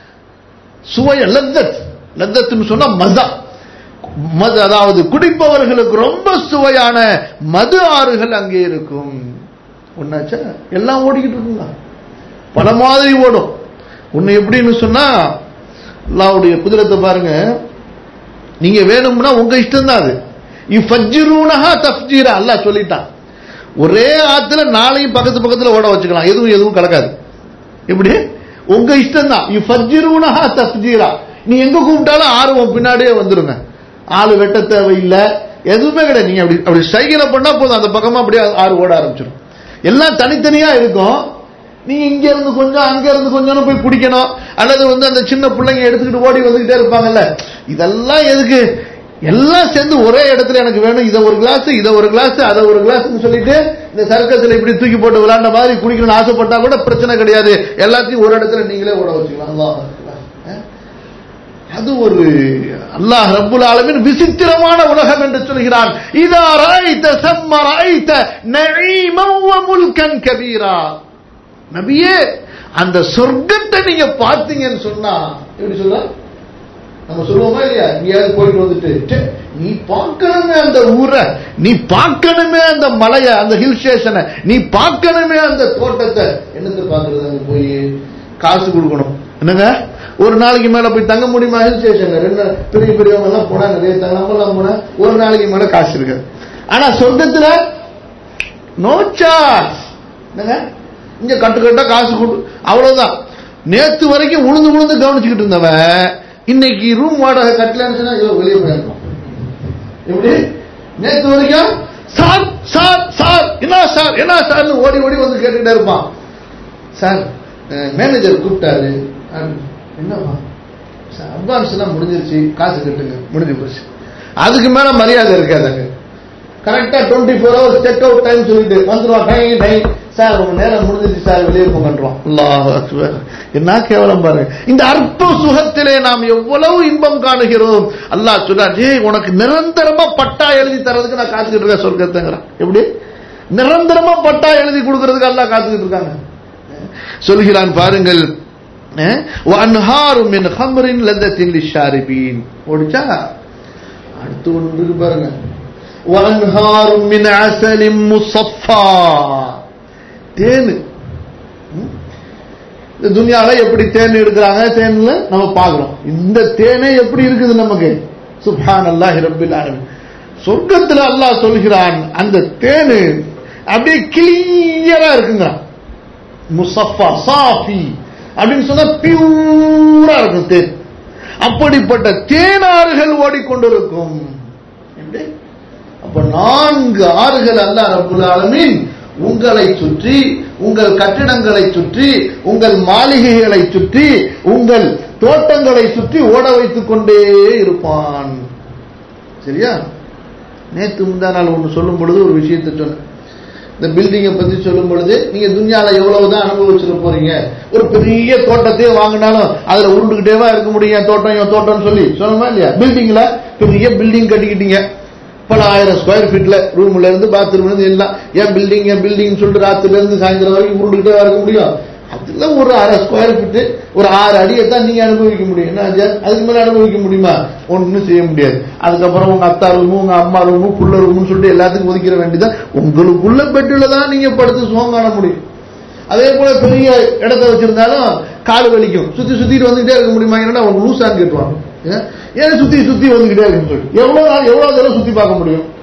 சுவைய லத்தத் லத்தத்துன்னு சொன்னா மதா மது அதாவது குடிப்பவர்களுக்கு ரொம்ப சுவையான மது ஆறுகள் அங்கே இருக்கும் ஒன்னாச்சா எல்லாம் ஓடிக்கிட்டு இருக்குங்க பல மாதிரி ஓடும் ஒன்னு எப்படின்னு சொன்னா அல்லாவுடைய குதிரத்தை பாருங்க நீங்க வேணும்னா உங்க இஷ்டம் தான் அது இஃபஜ்ஜிரூனஹா தஃப்ஜீரா அல்லாஹ் சொல்லிட்டான் ஒரே ஆத்துல நாளையும் பக்கத்து பக்கத்துல ஓட வச்சுக்கலாம் எதுவும் எதுவும் கலக்காது எப்படி உங்க இஷ்டம் தான் இஃபஜ்ஜிரூனஹா தஃப்ஜீரா நீ எங்க கூப்பிட்டாலும் ஆறு உன் பின்னாடியே வந்துருங்க ஆளு வெட்ட தேவையில்லை எதுவுமே கிடையாது நீங்க அப்படி அப்படி சைக்கிளை பண்ணா போதும் அந்த பக்கமா அப்படியே ஆறு ஓட ஆரம்பிச்சிடும் எல்லாம் தனித்தனியா இருக்கும் நீங்க இங்க இருந்து கொஞ்சம் அங்க இருந்து கொஞ்சம் போய் குடிக்கணும் அல்லது வந்து அந்த சின்ன பிள்ளைங்க எடுத்துக்கிட்டு ஓடி வந்துகிட்டே இருப்பாங்கல்ல இதெல்லாம் எதுக்கு எல்லாம் சேர்ந்து ஒரே இடத்துல எனக்கு வேணும் இதை ஒரு கிளாஸ் இதை ஒரு கிளாஸ் அதை ஒரு கிளாஸ்னு சொல்லிட்டு இந்த சர்க்கஸ்ல இப்படி தூக்கி போட்டு விளையாண்ட மாதிரி குடிக்கணும்னு ஆசைப்பட்டா கூட பிரச்சனை கிடையாது எல்லாத்தையும் ஒரு இடத்துல நீங்களே ஓட வச்சுக்கலாம் அல்லாஹ் அக்பர். அஹ்? அது ஒரு அல்லாஹ் ரப்புல் ஆலமீன் விசித்திரமான உலகம் என்று சொல்கிறான் இதா ராய்த சம்ம ராய்த நஈமம் வ முல்கன் கபீரா நபியே அந்த சொர்க்கத்தை நீங்க பார்த்தீங்கன்னு சொன்னா எப்படி சொல்ல நம்ம சொல்லுவோமா இல்லையா எங்கேயாவது போயிட்டு வந்துட்டு "ச்சே, நீ பார்க்கணுமே அந்த ஊரை நீ பார்க்கணுமே அந்த மலையை அந்த ஹில் ஸ்டேஷனை நீ பார்க்கணுமே அந்த தோட்டத்தை என்னத்தை பார்க்கறது அங்க போய் காசு கொடுக்கணும் என்னங்க ஒரு நாளைக்கு மேல போய் தங்க முடியுமா ஹில் ஸ்டேஷன்ல ரெண்டு நாள் பெரிய பெரியவங்க எல்லாம் போனா நிறைய தங்க நம்ம எல்லாம் போனா ஒரு நாளைக்கு மேல காசு இருக்காது ஆனா சொர்க்கத்துல நோ சார்ஜ் என்னங்க இங்க கட்டு கட்டா காசு கொடு அவ்வளவுதான் நேத்து வரைக்கும் உளுந்து உளுந்து கவனிச்சுக்கிட்டு இருந்தவன் இன்னைக்கு ரூம் வாடகை கட்டலன்னு சொன்னா ஐயோ வெளியே போயிருக்கோம் எப்படி நேத்து வரைக்கும் சார் சார் சார் என்ன சார் என்ன சார்னு ஓடி ஓடி வந்து கேட்டுட்டே இருப்பான் சார் மேனேஜர் கூப்பிட்டாரு அஹ், என்னவா சார் அட்வான்ஸ் எல்லாம் முடிஞ்சிருச்சு காசு கட்டுங்க முடிஞ்சு போச்சு அதுக்கு மேல மரியாதை இருக்காதுங்க கரெக்டா twenty four hours check out time சொல்லிட்டு வந்துருவான் டை டை சார் உங்க நேரம் முடிஞ்சிச்சு சார் வெளியே போங்கன்றோம் அல்லாஹ் அக்பர். என்ன கேவலம் பாருங்க இந்த அற்ப சுகத்திலே நாம் எவ்வளவு இன்பம் காணுகிறோம் அல்லாஹ் சொல்றான் ஏய் உனக்கு நிரந்தரமா பட்டா எழுதி தரதுக்கு நான் காத்துக்கிட்டு இருக்கேன் சொர்க்கத்தைங்கிறான் எப்படி நிரந்தரமா பட்டா எழுதி கொடுக்கறதுக்கு அல்லாஹ் காத்துக்கிட்டு இருக்காங்க சொல்கிறான் பாருங்கள் அஹ், وَأَنْهَارٌ مِّنْ خَمْرٍ لَذَّةٍ لِلشَّارِبِينَ ஓடிச்சா அடுத்து ஒன்று இருக்கு பாருங்க وَأَنْهَارٌ مِّنْ عَسَلٍ مُصَفَّى தேன் ம்? இந்த துனியால எப்படி தேன் எடுக்கிறாங்க தேன்ல நம்ம பார்க்கிறோம் இந்த தேனே எப்படி இருக்குது நமக்கு சுப்ஹான் அல்லாஹ் ரப்பில் ஆலமீன் சொர்க்கத்துல அல்லாஹ் சொல்கிறான் அந்த தேனு அப்படியே கிளியரா இருக்குங்கிறான் முசஃபா சாஃபி அப்படின்னு சொன்னா பியூரா இருக்கும் தேன் அப்படிப்பட்ட தேனாறுகள் ஓடிக்கொண்டிருக்கும் எப்படி? அப்ப நான்கு ஆறுகள் அல்லாஹ் ரப்புல் ஆலமீன் உங்களை சுற்றி உங்கள் கட்டிடங்களை சுற்றி உங்கள் மாளிகைகளை சுற்றி உங்கள் தோட்டங்களை சுற்றி ஓட வைத்துக் கொண்டே இருப்பான் சரியா நேத்து முந்தா நாள் ஒன்று சொல்லும் பொழுது ஒரு விஷயத்தை சொன்னேன் இந்த பில்டிங்கை பத்தி சொல்லும் பொழுது நீங்க துன்யால எவ்வளவுதான் அனுபவிச்சிட போறீங்க ஒரு பெரிய தோட்டத்தையே வாங்கினாலும் அதுல உருண்டுகிட்டேவா இருக்க முடியும் என் தோட்டம் என் தோட்டம்னு சொல்லி சொல்லணுமா இல்லையா பில்டிங்ல பெரிய பில்டிங் கட்டிக்கிட்டீங்க பல ஆயிரம் ஸ்கொயர் ஃபீட்ல ரூம்ல இருந்து பாத்ரூம்ல இருந்து எல்லாம் ஏன் பில்டிங் ஏன் பில்டிங் சொல்லிட்டு ராத்திரில இருந்து சாயந்தரம் வரைக்கும் உருண்டுகிட்டே இருக்க முடியும் அதுல ஒரு அரை ஸ்கொயர் ஃபீட் ஒரு ஆறு அடியை தான் நீங்க அனுபவிக்க முடியும் என்ன ஆச்சு? அதுக்கு மேல அனுபவிக்க முடியுமா ஒண்ணும் செய்ய முடியாது அதுக்கப்புறம் உங்க அத்தா ரூமு உங்க அம்மா ரூமு புள்ள ரூம்னு சொல்லிட்டு எல்லாத்துக்கும் ஒதுக்கிற வேண்டியதான் உங்களுக்குள்ள பெட்டில தான் நீங்க படுத்து சுகம் காண முடியும் அதே போல பெரிய இடத்த வச்சிருந்தாலும் கால் வலிக்கும் சுத்தி சுத்திட்டு வந்துகிட்டே இருக்க முடியுமா என்னடா அவங்க லூசான்னு கேட்டுவாங்க ஏன்? ஏன் சுத்தி சுத்தி வந்துகிட்டே இருக்குன்னு சொல்லி எவ்வளவு நாள் எவ்வளவு தூரம் சுத்தி பார்க்க முடியும்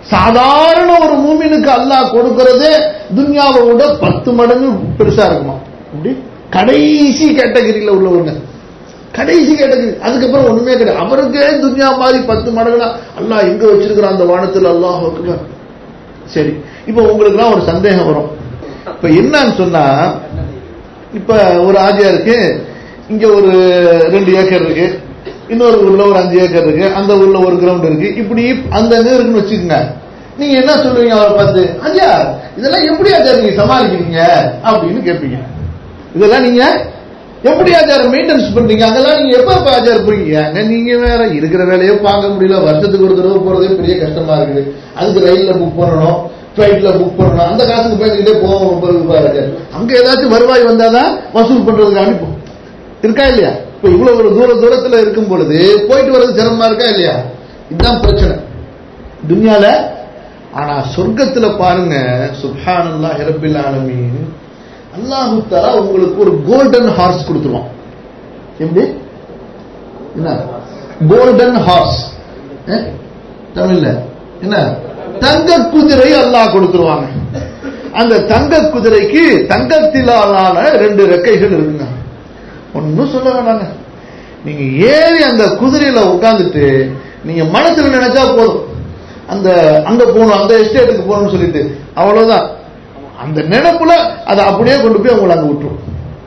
சாதாரண ஒரு மூமினுக்கு அல்லாஹ் கொடுக்கறதே துன்யாவை விட பத்து மடங்கு பெருசா இருக்குமா அப்படி கடைசி கேட்டகரியில உள்ளவங்க கடைசி கேட்டகரி அதுக்கப்புறம் ஒண்ணுமே கிடையாது அவருக்கே துன்யா மாதிரி பத்து மடங்குனா அல்லாஹ் எங்க வச்சிருக்கிறான் அந்த வானத்தில் அல்லாஹ் அக்பர். சரி இப்போ உங்களுக்குலாம் ஒரு சந்தேகம் வரும் இப்ப என்னன்னு சொன்னா இப்ப ஒரு ஆஜியா இருக்கு இங்க ஒரு ரெண்டு ஏக்கர் இருக்கு இன்னொரு ஊர்ல ஒரு அஞ்சு ஏக்கர் இருக்கு அந்த ஊர்ல ஒரு கிரவுண்ட் இருக்கு இப்படி அந்த அங்க இருக்குன்னு வச்சுக்கோங்க நீங்க என்ன சொல்லுவீங்க அவரை பார்த்து ஐயா இதெல்லாம் எப்படி ஆச்சார் நீங்க சமாளிக்கிறீங்க அப்படின்னு கேட்பீங்க இதெல்லாம் நீங்க எப்படி ஆச்சாரம் மெயின்டெனன்ஸ் பண்றீங்க அதெல்லாம் நீங்க எப்ப எப்ப ஆச்சாரம் போறீங்க ஏங்க நீங்க வேற இருக்கிற வேலையை பார்க்க முடியல வருஷத்துக்கு ஒரு தடவை போறதே பெரிய கஷ்டமா இருக்குது அதுக்கு ரயில்ல புக் பண்ணணும் பிளைட்ல புக் பண்ணணும் அந்த காசுக்கு போய்கிட்டே போவோம் ரொம்ப இதுவா இருக்கு அங்க ஏதாச்சும் வருவாய் வந்தாதான் வசூல் பண்றதுக்கு அனுப்பும் இருக்கா இல்லையா இப்ப இவ்வளவு ஒரு தூர தூரத்துல இருக்கும் பொழுது போயிட்டு வர்றது சிரமமா இருக்கா இல்லையா இதுதான் பிரச்சனை துன்யால ஆனா சொர்க்கத்துல பாருங்க சுப்ஹானல்லாஹி ரப்பில் ஆலமீன் அல்லாஹு தஆலா உங்களுக்கு ஒரு கோல்டன் ஹார்ஸ் கொடுத்துருவான் எப்படி என்ன கோல்டன் ஹார்ஸ் தமிழ்ல என்ன தங்க குதிரை அல்லாஹ் கொடுத்துருவாங்க அந்த தங்க குதிரைக்கு தங்கத்திலான ரெண்டு ரெக்கைகள் இருக்குங்க ஒன்னும் சொல்ல வேணாங்க நீங்க ஏறி அந்த குதிரையில உட்கார்ந்துட்டு நீங்க மனசுல நினைச்சா போதும் அந்த அங்க போகணும் அந்த எஸ்டேட்டுக்கு போகணும்னு சொல்லிட்டு அவ்வளவுதான் அந்த நினைப்புல அதை அப்படியே கொண்டு போய் உங்களை அங்க விட்டுரும்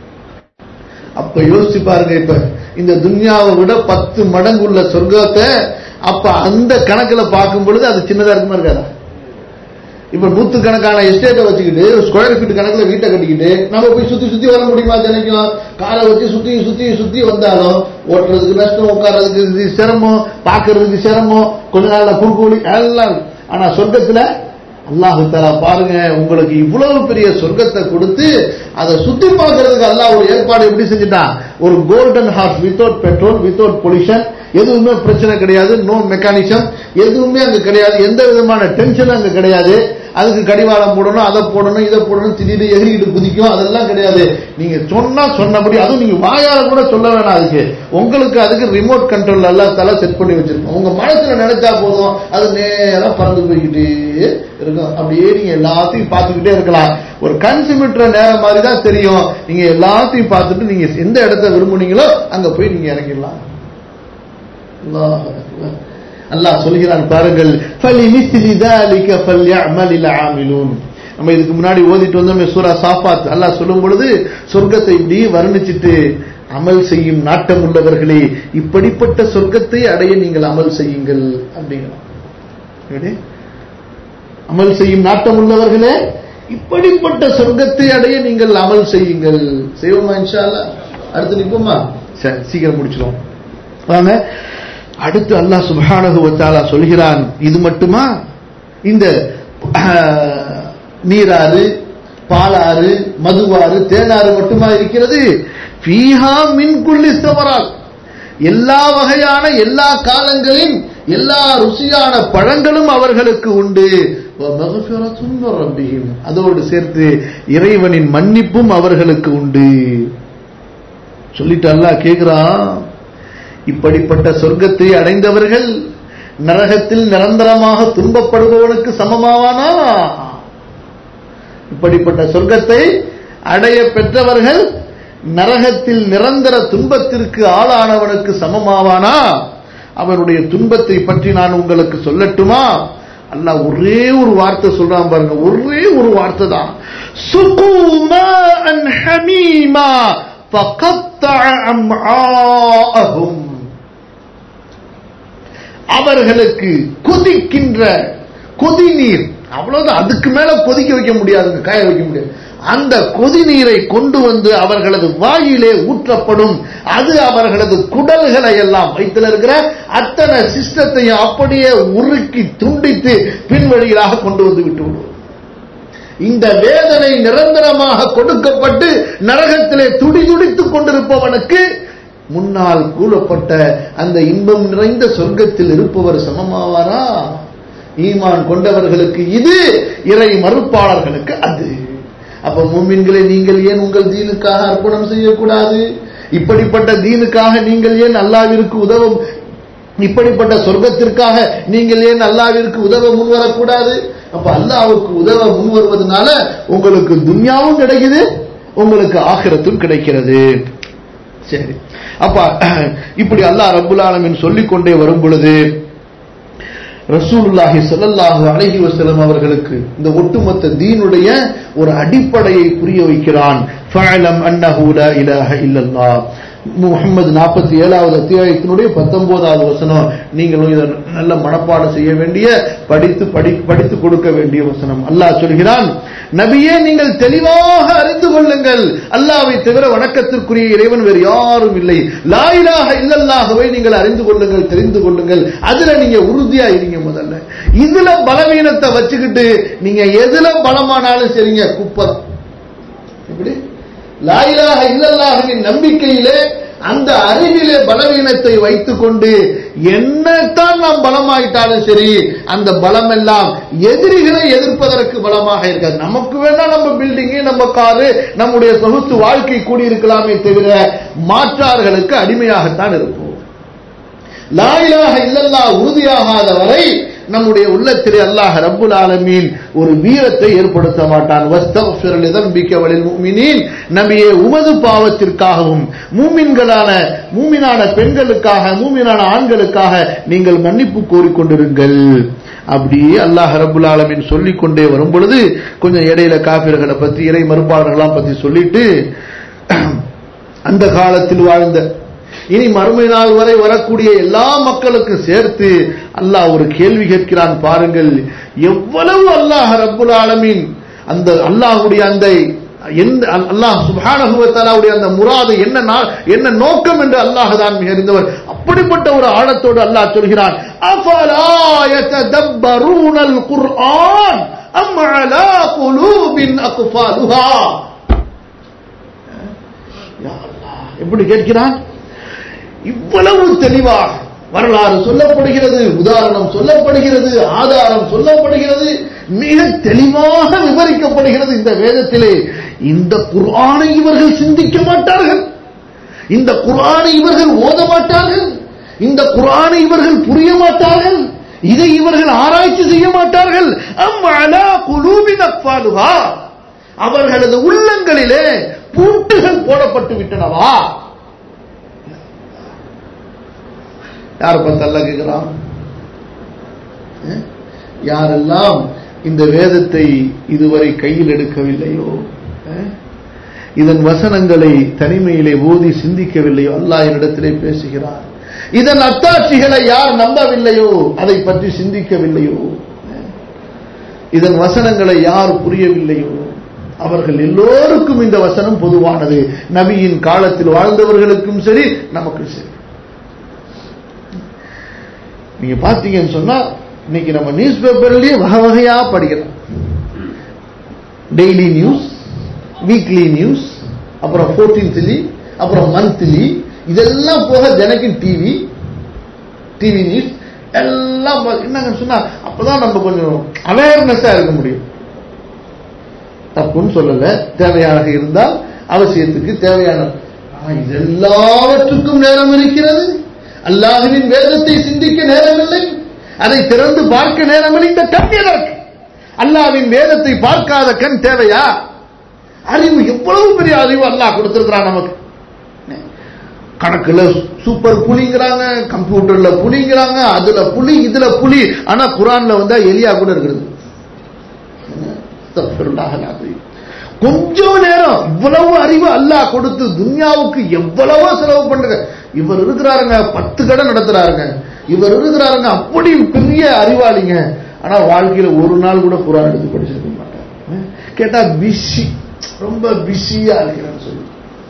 அப்ப யோசிச்சு பாருங்க இப்ப இந்த துன்யாவை விட பத்து மடங்கு உள்ள சொர்க்கத்தை அப்ப அந்த கணக்குல பார்க்கும் பொழுது அது சின்னதா இருக்குமா இருக்காதா இப்ப நூத்து கணக்கான எஸ்டேட்டை வச்சுக்கிட்டு ஸ்கொயர் ஃபீட் கணக்குல வீட்டை கட்டிக்கிட்டு நம்ம போய் சுத்தி சுத்தி வர முடியுமா தினைக்கும் காரை வச்சு சுத்தி சுத்தி சுத்தி வந்தாலும் ஓட்டுறதுக்கு நஷ்டம் உட்கார்றதுக்கு இது சிரமம் பாக்குறதுக்கு சிரமம் கொஞ்ச நாள்ல குறுக்கூலி எல்லாம் இருக்கு. ஆனா சொர்க்கத்துல அல்லாஹு தஆலா பாருங்க உங்களுக்கு இவ்வளவு பெரிய சொர்க்கத்தை கொடுத்து அதை சுத்தி பார்க்கறதுக்கு அல்லாஹ் ஒரு ஏற்பாடு எப்படி செஞ்சுட்டான் ஒரு golden horse without petrol without pollution எதுவுமே பிரச்சனை கிடையாது நோ மெக்கானிசம் எதுவுமே அங்க கிடையாது எந்த விதமான டென்ஷனும் அங்க கிடையாது அதுக்கு கடிவாளம் போடணும் அதை போடணும் இதை போடணும் திடீர்னு எகிரிக்கிட்டு குதிக்கும் அதெல்லாம் கிடையாது நீங்க சொன்னா சொன்னபடி அதுவும் நீங்க வாயால கூட சொல்ல வேணாம் அதுக்கு உங்களுக்கு அதுக்கு ரிமோட் கண்ட்ரோல் எல்லாம் தலை செட் பண்ணி வச்சிருக்கோம் உங்க மனசுல நினைச்சா போதும் அது நேரா பறந்து போய்கிட்டே இருக்கும் அப்படியே நீங்க எல்லாத்தையும் பார்த்துக்கிட்டே இருக்கலாம் ஒரு கன்சிமிட்டர் நேரம் மாதிரி தான் தெரியும் நீங்க எல்லாத்தையும் பார்த்துட்டு நீங்க எந்த இடத்த விரும்புனீங்களோ அங்க போய் நீங்க இறங்கிடலாம் அல்லாஹ் அக்பர். அல்லாஹ் சொல்கிறான் பாருங்கள் فَلِمِثْلِ ذَلِكَ فَلْيَعْمَلِ الْعَامِلُونَ நம்ம இதுக்கு முன்னாடி ஓதிட்டு வந்தோமே சூரா சாஃபாத் அல்லாஹ் சொல்லும் பொழுது சொர்க்கத்தை இப்படி வர்ணிச்சிட்டு அமல் செய்யும் நாட்டம் உள்ளவர்களே இப்படிப்பட்ட சொர்க்கத்தை அடைய நீங்கள் அமல் செய்யுங்கள் அப்படிங்கிறான் எப்படி? அமல் செய்யும் நாட்டம் உள்ளவர்களே இப்படிப்பட்ட சொர்க்கத்தை அடைய நீங்கள் அமல் செய்யுங்கள் செய்வோமா இன்ஷா அல்லாஹ் அடுத்து நிப்போமா சரி சீக்கிரம் முடிச்சிருவோம் வாங்க அடுத்து அல்லாஹ் சுப்ஹானஹு வ தஆலா சொல்கிறான் இது மட்டுமா இந்த அஹ், நீராறு பாலாறு மதுவாறு தேனாறு மட்டுமா இருக்கிறது ஃபீஹா மின் குல்லி சமரால் எல்லா வகையான எல்லா காலங்களின் எல்லா ருசியான பழங்களும் அவர்களுக்கு உண்டு வ மக்ஃபிரத்தும் மின் ரப்பிஹிம். அதோடு சேர்த்து இறைவனின் மன்னிப்பும் அவர்களுக்கு உண்டு சொல்லிட்டு அல்லாஹ் கேக்குறான் இப்படிப்பட்ட சொர்க்கத்தை அடைந்தவர்கள் நரகத்தில் நிரந்தரமாக துன்பப்படுபவனுக்கு சமமாவானா இப்படிப்பட்ட சொர்க்கத்தை அடைய பெற்றவர்கள் நரகத்தில் நிரந்தர துன்பத்திற்கு ஆளானவனுக்கு சமமாவானா அவனுடைய துன்பத்தை பற்றி நான் உங்களுக்கு சொல்லட்டுமா அல்லாஹ் ஒரே ஒரு வார்த்தை சொல்றான் பாருங்க ஒரே ஒரு வார்த்தை தான் சுகூமா அன் ஹமீமா فقطع أمعاءهم அவர்களுக்கு கொதிக்கின்ற கொதி நீர் அவ்வளவுதான் அதுக்கு மேல கொதிக்க வைக்க முடியாதுங்க காய வைக்க முடியாது அந்த கொதி நீரை கொண்டு வந்து அவர்களது வாயிலே ஊற்றப்படும் அது அவர்களது குடல்களை எல்லாம் வயிற்றுல இருக்கிற அத்தனை சிஸ்டத்தையும் அப்படியே உருக்கி துண்டித்து பின்வழிகளாக கொண்டு வந்து விட்டு விடுவோம் இந்த வேதனை நிரந்தரமாக கொடுக்கப்பட்டு நரகத்திலே துடிதுடித்துக் கொண்டிருப்பவனுக்கு முன்னால் கூறப்பட்ட அந்த இன்பம் நிறைந்த சொர்க்கத்தில் இருப்பவர் சமமாவாரா ஈமான் கொண்டவர்களுக்கு இது இறை மறுப்பாளர்களுக்கு அது அப்ப மூமின்களை நீங்கள் ஏன் உங்கள் தீனுக்காக அர்ப்பணம் செய்யக்கூடாது இப்படிப்பட்ட தீனுக்காக நீங்கள் ஏன் அல்லாவிற்கு உதவ இப்படிப்பட்ட சொர்க்கத்திற்காக நீங்கள் ஏன் அல்லாவிற்கு உதவ முன்வரக்கூடாது அப்ப அல்லாவுக்கு உதவ முன்வருவதனால உங்களுக்கு துன்யாவும் கிடைக்குது உங்களுக்கு ஆகிரத்தும் கிடைக்கிறது சரி அப்ப இப்படி அல்லாஹ் ரப்புல் ஆலமீன் சொல்லிக் கொண்டே வரும் பொழுது ரசூலுல்லாஹி ஸல்லல்லாஹு அலைஹி வஸல்லம் அவர்களுக்கு இந்த ஒட்டுமொத்த தீனுடைய ஒரு அடிப்படையை புரிய வைக்கிறான் ஃபஅலம் அன்னஹு லா இலாஹ இல்லல்லாஹ் முகமது நாற்பத்தி ஏழாவது அத்தியாயத்தினுடைய பத்தொன்பதாவது வசனம் நீங்களும் இதை நல்ல மனப்பாடம் செய்ய வேண்டிய படித்து படி படித்து கொடுக்க வேண்டிய வசனம் அல்லாஹ் சொல்கிறான் நபியே நீங்கள் தெளிவாக அறிந்து கொள்ளுங்கள் அல்லாவை தவிர வணக்கத்திற்குரிய இறைவன் வேறு யாரும் இல்லை லாயிலாக இல்லல்லாகவே நீங்கள் அறிந்து கொள்ளுங்கள் தெரிந்து கொள்ளுங்கள் அதுல நீங்க உறுதியா இருங்க முதல்ல இதுல பலவீனத்தை வச்சுக்கிட்டு நீங்க எதுல பலமானாலும் சரிங்க குப்பர் எப்படி லாயிலாக இல்லல்லாஹவின் நம்பிக்கையிலே அந்த அறிவிலே பலவீனத்தை வைத்துக் கொண்டு என்னத்தான் நாம் பலமாயிட்டாலும் சரி அந்த பலம் எல்லாம் எதிரிகளை எதிர்ப்பதற்கு பலமாக இருக்காது நமக்கு வேணா நம்ம பில்டிங்கு நம்ம காரு நம்முடைய சொகுசு வாழ்க்கை கூடியிருக்கலாமே தவிர மாற்றார்களுக்கு அடிமையாகத்தான் இருப்போம் லாயிலாக இல்லல்லா உறுதியாகாத வரை நம்முடைய உள்ளத்திலே அல்லாஹ் ரப்புல் ஆலமீன் ஒரு வீரத்தை ஏற்படுத்த மாட்டான் வஸ்தக்ஃபிர் லிதம்பிக வலில் முஃமினீன் நபியே உமது பாவத்திற்காகவும் மூமின்களான மூமினான பெண்களுக்காக மூமினான ஆண்களுக்காக நீங்கள் மன்னிப்பு கோரிக்கொண்டிருங்கள் அப்படியே அல்லாஹ் ரப்புல் ஆலமீன் சொல்லிக் கொண்டே வரும் பொழுது கொஞ்சம் இடையில காபிர்களை பத்தி இறை மறுப்பாளர்களாம் பத்தி சொல்லிட்டு அந்த காலத்தில் வாழ்ந்த இனி மறுமை நாள் வரை வரக்கூடிய எல்லா மக்களுக்கும் சேர்த்து அல்லாஹ் ஒரு கேள்வி கேட்கிறான் பாருங்கள் எவ்வளவு அல்லாஹ் ரப்புல் ஆலமீன் அந்த அல்லாஹ்வுடைய அந்த எந்த அல்லாஹ் சுபானகுவத்தாலாவுடைய அந்த முராது என்ன நா- என்ன நோக்கம் என்று அல்லாஹ் தான் மிக அறிந்தவர் அப்படிப்பட்ட ஒரு ஆழத்தோடு அல்லாஹ் சொல்கிறான் அஃபலா யததப்பரூனல் குர்ஆன் அம் அலா குலூபின் அக்ஃபாலுஹா யா அல்லாஹ் எப்படி கேட்கிறான் இவ்வளவு தெளிவாக வரலாறு சொல்லப்படுகிறது உதாரணம் சொல்லப்படுகிறது ஆதாரம் சொல்லப்படுகிறது மிக தெளிவாக விவரிக்கப்படுகிறது இந்த வேதத்திலே இந்த குர்ஆனை இவர்கள் சிந்திக்க மாட்டார்கள் இந்த குர்ஆனை இவர்கள் ஓத மாட்டார்கள் இந்த குர்ஆனை இவர்கள் புரிய மாட்டார்கள் இதை இவர்கள் ஆராய்ச்சி செய்ய மாட்டார்கள் அம் அலா குலூபின் அக்ஃபாலுஹா அவர்களது உள்ளங்களிலே பூட்டுகள் போடப்பட்டு விட்டனவா யார் பார்த்து அல்ல கேட்கிறான் அஹ்? யாரெல்லாம் இந்த வேதத்தை இதுவரை கையில் எடுக்கவில்லையோ அஹ்? இதன் வசனங்களை தனிமையிலே ஓதி சிந்திக்கவில்லையோ அல்லாஹ் என்னிடத்திலே பேசுகிறார் இதன் அத்தாட்சிகளை யார் நம்பவில்லையோ அதை பற்றி சிந்திக்கவில்லையோ அஹ்? இதன் வசனங்களை யார் புரியவில்லையோ அவர்கள் எல்லோருக்கும் இந்த வசனம் பொதுவானது நபியின் காலத்தில் வாழ்ந்தவர்களுக்கும் சரி நமக்கும் சரி நீங்க பாத்தீங்கன்னு சொன்னா இன்னைக்கு நம்ம நியூஸ் பேப்பர்லயே வகை வகையா படிக்கிறோம் டெய்லி நியூஸ் வீக்லி நியூஸ் அப்புறம் ஃபோர்டீன்த்லி அப்புறம் மந்த்லி இதெல்லாம் போக தினைக்கும் டிவி டிவி நியூஸ் எல்லாம் பா- என்னங்கன்னு சொன்னா அப்பதான் நம்ம கொஞ்சம் அவேர்னஸா இருக்க முடியும் தப்புன்னு சொல்லல தேவையாக இருந்தால் அவசியத்துக்கு தேவையான ஆனா, இது எல்லாவற்றுக்கும் நேரம் இருக்கிறது அல்லாஹுவின் வேதத்தை சிந்திக்க நேரமில்லை அதை திறந்து பார்க்க நேரமில்லை இந்த கண் எதற்கு அல்லாஹ்வின் வேதத்தை பார்க்காத கண் தேவையா அறிவு எவ்வளவு பெரிய அறிவு அல்லாஹ் கொடுத்திருக்கிறான் நமக்கு கணக்குல சூப்பர் புலிங்கிறாங்க கம்ப்யூட்டர்ல புலிங்கிறாங்க அதுல புலி இதுல புலி ஆனா குரான்ல வந்தா எலியா கூட இருக்கிறது அஸ்தக்ஃபிருல்லாஹ் அல்-அஸீம். கொஞ்சம் நேரம் இவ்வளவு அறிவு அல்லாஹ் கொடுத்து துன்யாவுக்கு எவ்வளவோ செலவு பண்ணுங்க இவர் இருக்கிறாருங்க பத்து கடை நடத்துறாருங்க இவர் இருக்கிறாருங்க அப்படி பெரிய அறிவாளிங்க ஆனா வாழ்க்கையில ஒரு நாள் கூட குரான் எடுத்து படிச்சிருக்க மாட்டார் அஹ் கேட்டா பிஸி ரொம்ப பிஸியா இருக்கிறேன்னு சொல்லி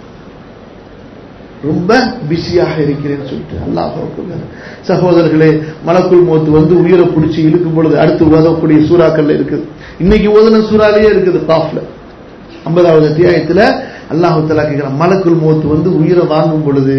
ரொம்ப பிஸியாக இருக்கிறேன்னு சொல்லிட்டு அல்லாஹ் அக்பர். சகோதரர்களே மலக்குள் மோத்து வந்து உயிரை பிடிச்சி இழுக்கும் பொழுது அடுத்து ஓதக்கூடிய சூறாக்கள்ல இருக்குது இன்னைக்கு ஓதுன சூறாலேயே இருக்குது காஃப்ல ஐம்பதாவது அத்தியாயத்துல அல்லாஹு தலா கேட்கிறான் மலக்குள் மோத்து வந்து உயிரை வாங்கும் பொழுது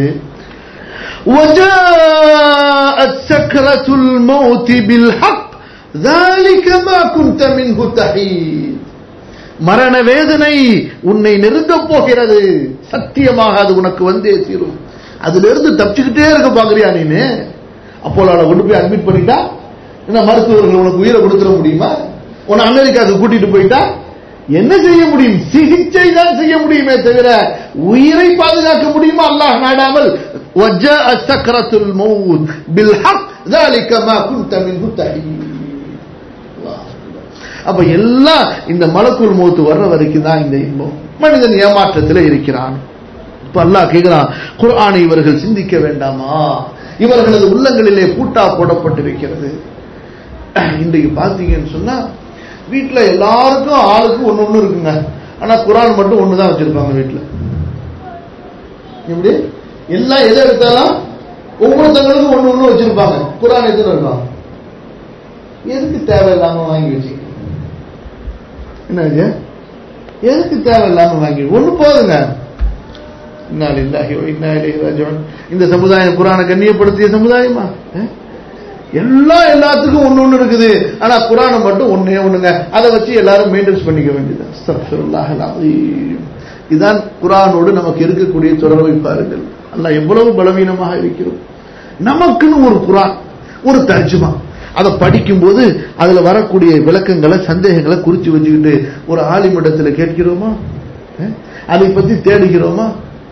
وجاءت سكرة الموت بالحق ذلك ما كنت منه تحيد மரண வேதனை உன்னை நெருங்கப் போகிறது சத்தியமாக அது உனக்கு வந்தே தீரும் அதிலிருந்து தப்பிச்சுக்கிட்டே இருக்க பாக்குறியா நீனு அப்போலோல கொண்டு போய் அட்மிட் பண்ணிட்டா என்ன மருத்துவர்கள் உனக்கு உயிரை கொடுத்துட முடியுமா உன்னை அமெரிக்காவுக்கு கூட்டிட்டு போயிட்டா என்ன செய்ய முடியும் சிகிச்சை தான் செய்ய முடியுமே தவிர உயிரை பாதுகாக்க முடியுமா அல்லாஹ் நாடாமல் وَجَاءَ سَكْرَةُ الْمَوْتِ بِالْحَقِّ ذَلِكَ مَا كُنْتَ مِنْهُ تَحِيدُ அப்ப எல்லாம் இந்த மலக்குள் மௌத்து வர்ற வரைக்கும் தான் இந்த இன்பம் மனிதன் ஏமாற்றத்தில் இருக்கிறான் இப்ப அல்லாஹ் கேட்கிறான் குர்ஆனை இவர்கள் சிந்திக்க வேண்டாமா இவர்களது உள்ளங்களிலே பூட்டா போடப்பட்டிருக்கிறது இன்றைக்கு பார்த்தீங்கன்னு சொன்னா வீட்டுல எல்லாருக்கும் ஆளுக்கு ஒண்ணு ஒண்ணு இருக்குங்க ஆனா குரான் மட்டும் ஒண்ணு தான் வச்சிருப்பாங்க வீட்டுல எப்படி எல்லாம் எதை எடுத்தாலும் ஒவ்வொருத்தவங்களுக்கும் ஒண்ணு ஒண்ணு வச்சிருப்பாங்க குரான் எத்தனை இருக்கும் எதுக்கு தேவையில்லாம வாங்கி வச்சுக்க என்ன இது? எதுக்கு தேவையில்லாம வாங்கி ஒண்ணு போதுங்க இன்னா லில்லாஹி வ இன்னா இலைஹி ராஜிஊன். இந்த சமுதாயம் குரானை கண்ணியப்படுத்திய சமுதாயமா அஹ்? எல்லாம் எல்லாத்துக்கும் ஒண்ணு ஒண்ணு இருக்குது ஆனா குரானை மட்டும் ஒண்ணே ஒண்ணுங்க அதை வச்சு எல்லாரும் மெயின்டைன்ஸ் பண்ணிக்க வேண்டியது அஸ்தக்ஃபிருல்லாஹ் அலீம். இதான் குரானோடு நமக்கு இருக்கக்கூடிய தொடர்பை பாருங்கள் அல்லாஹ் எவ்வளவு பலவீனமாக இருக்கிறோம் நமக்குன்னு ஒரு குரான் ஒரு தர்ஜுமா அதை படிக்கும்போது அதுல வரக்கூடிய விளக்கங்களை சந்தேகங்களை குறிச்சு வச்சுக்கிட்டு ஒரு ஆலிமிடத்துல கேட்கிறோமா அஹ்? அதை பத்தி தேடுகிறோமா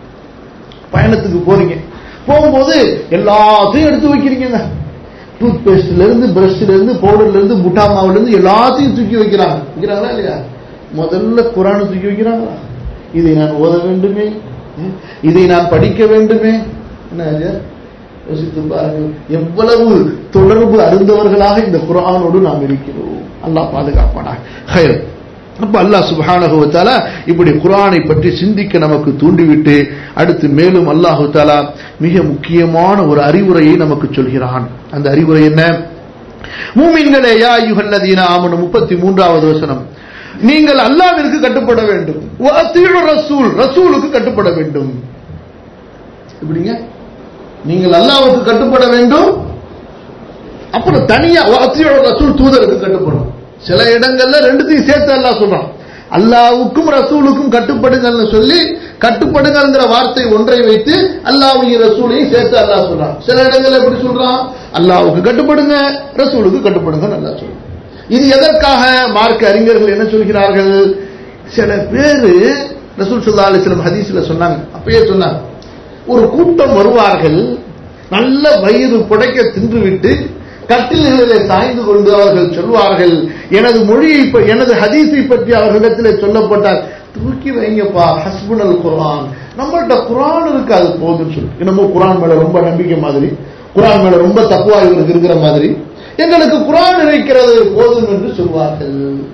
பயணத்துக்கு போறீங்க போகும்போது எல்லாத்தையும் எடுத்து வைக்கிறீங்க டூத் பேஸ்ட்ல இருந்து பிரஷ்ல இருந்து பவுடர்ல இருந்து முட்டா மாவுல இருந்து எல்லாத்தையும் தூக்கி வைக்கிறாங்க வைக்கிறாங்களா இல்லையா முதல்ல குரானை தூக்கி வைக்கிறாங்களா இதை நான் ஓத வேண்டுமே ம்? இதை நான் படிக்க வேண்டுமே என்ன ஐயா? யோசித்து பாருங்கள் எவ்வளவு தொடர்பு அறிந்தவர்களாக இந்த குரானோடு நாம் இருக்கிறோம் அல்லாஹ் பாதுகாப்பானா ஹைர் அப்ப அல்லாஹ் சுப்ஹானஹு வ தஆலா இப்படி குர்ஆனை பற்றி சிந்திக்க நமக்கு தூண்டிவிட்டு அடுத்து மேலும் அல்லாஹு தஆலா மிக முக்கியமான ஒரு அறிவுரையை நமக்கு சொல்கிறான் அந்த அறிவுரை என்ன மூமின்களே யா அய்யுஹல்லதீன ஆமனு 33வது வசனம் நீங்கள் அல்லாஹ்விற்கு கட்டுப்பட வேண்டும் வ அத்தீஉ ரசூல் ரசூலுக்கு கட்டுப்பட வேண்டும் எப்படிங்க நீங்கள் அல்லாஹ்வுக்கு கட்டுப்பட வேண்டும் அப்புறம் தனியா வ அத்தீஉ ரசூல் தூதருக்கு கட்டுப்படும் சில இடங்கள்ல ரெண்டுத்தையும் சேர்த்து அல்லாஹ் சொல்றான் அல்லாவுக்கும் ரசூலுக்கும் கட்டுப்படுங்கள்னு சொல்லி கட்டுப்படுங்கள்ங்கிற வார்த்தை ஒன்றை வைத்து அல்லாஹ்வையும் ரசூலையும் சேர்த்து அல்லாஹ் சொல்றான் சில இடங்கள்ல எப்படி சொல்றான் அல்லாஹ்வுக்கு கட்டுப்படுங்க ரசூலுக்கு கட்டுப்படுங்க நல்லா சொல்றான் இது எதற்காக மார்க்க அறிஞர்கள் என்ன சொல்கிறார்கள் சில பேரு ரசூல் சல்லா அலிஸ்லம் ஹதீஸ்ல சொன்னாங்க அப்பயே சொன்னாங்க ஒரு கூட்டம் வருவார்கள் நல்ல வயிறு புடைக்க தின்றுவிட்டு கட்டில்களிலே சாய்ந்து கொண்டு அவர்கள் சொல்வார்கள் எனது மொழியை ப- எனது ஹதீஸை பற்றி அவர்களிடத்தில் சொல்லப்பட்டால் தூக்கி வைங்கப்பா ஹஸ்புனல் குர்ஆன் நம்மள்ட்ட குர்ஆன் இருக்கு அது போதும்னு சொல்லி என்னமோ குர்ஆன் மேல ரொம்ப நம்பிக்கை மாதிரி குர்ஆன் மேல ரொம்ப தக்குவா இவருக்கு இருக்கிற மாதிரி எங்களுக்கு குர்ஆன் இருக்கிறது போதும் என்று சொல்வார்கள்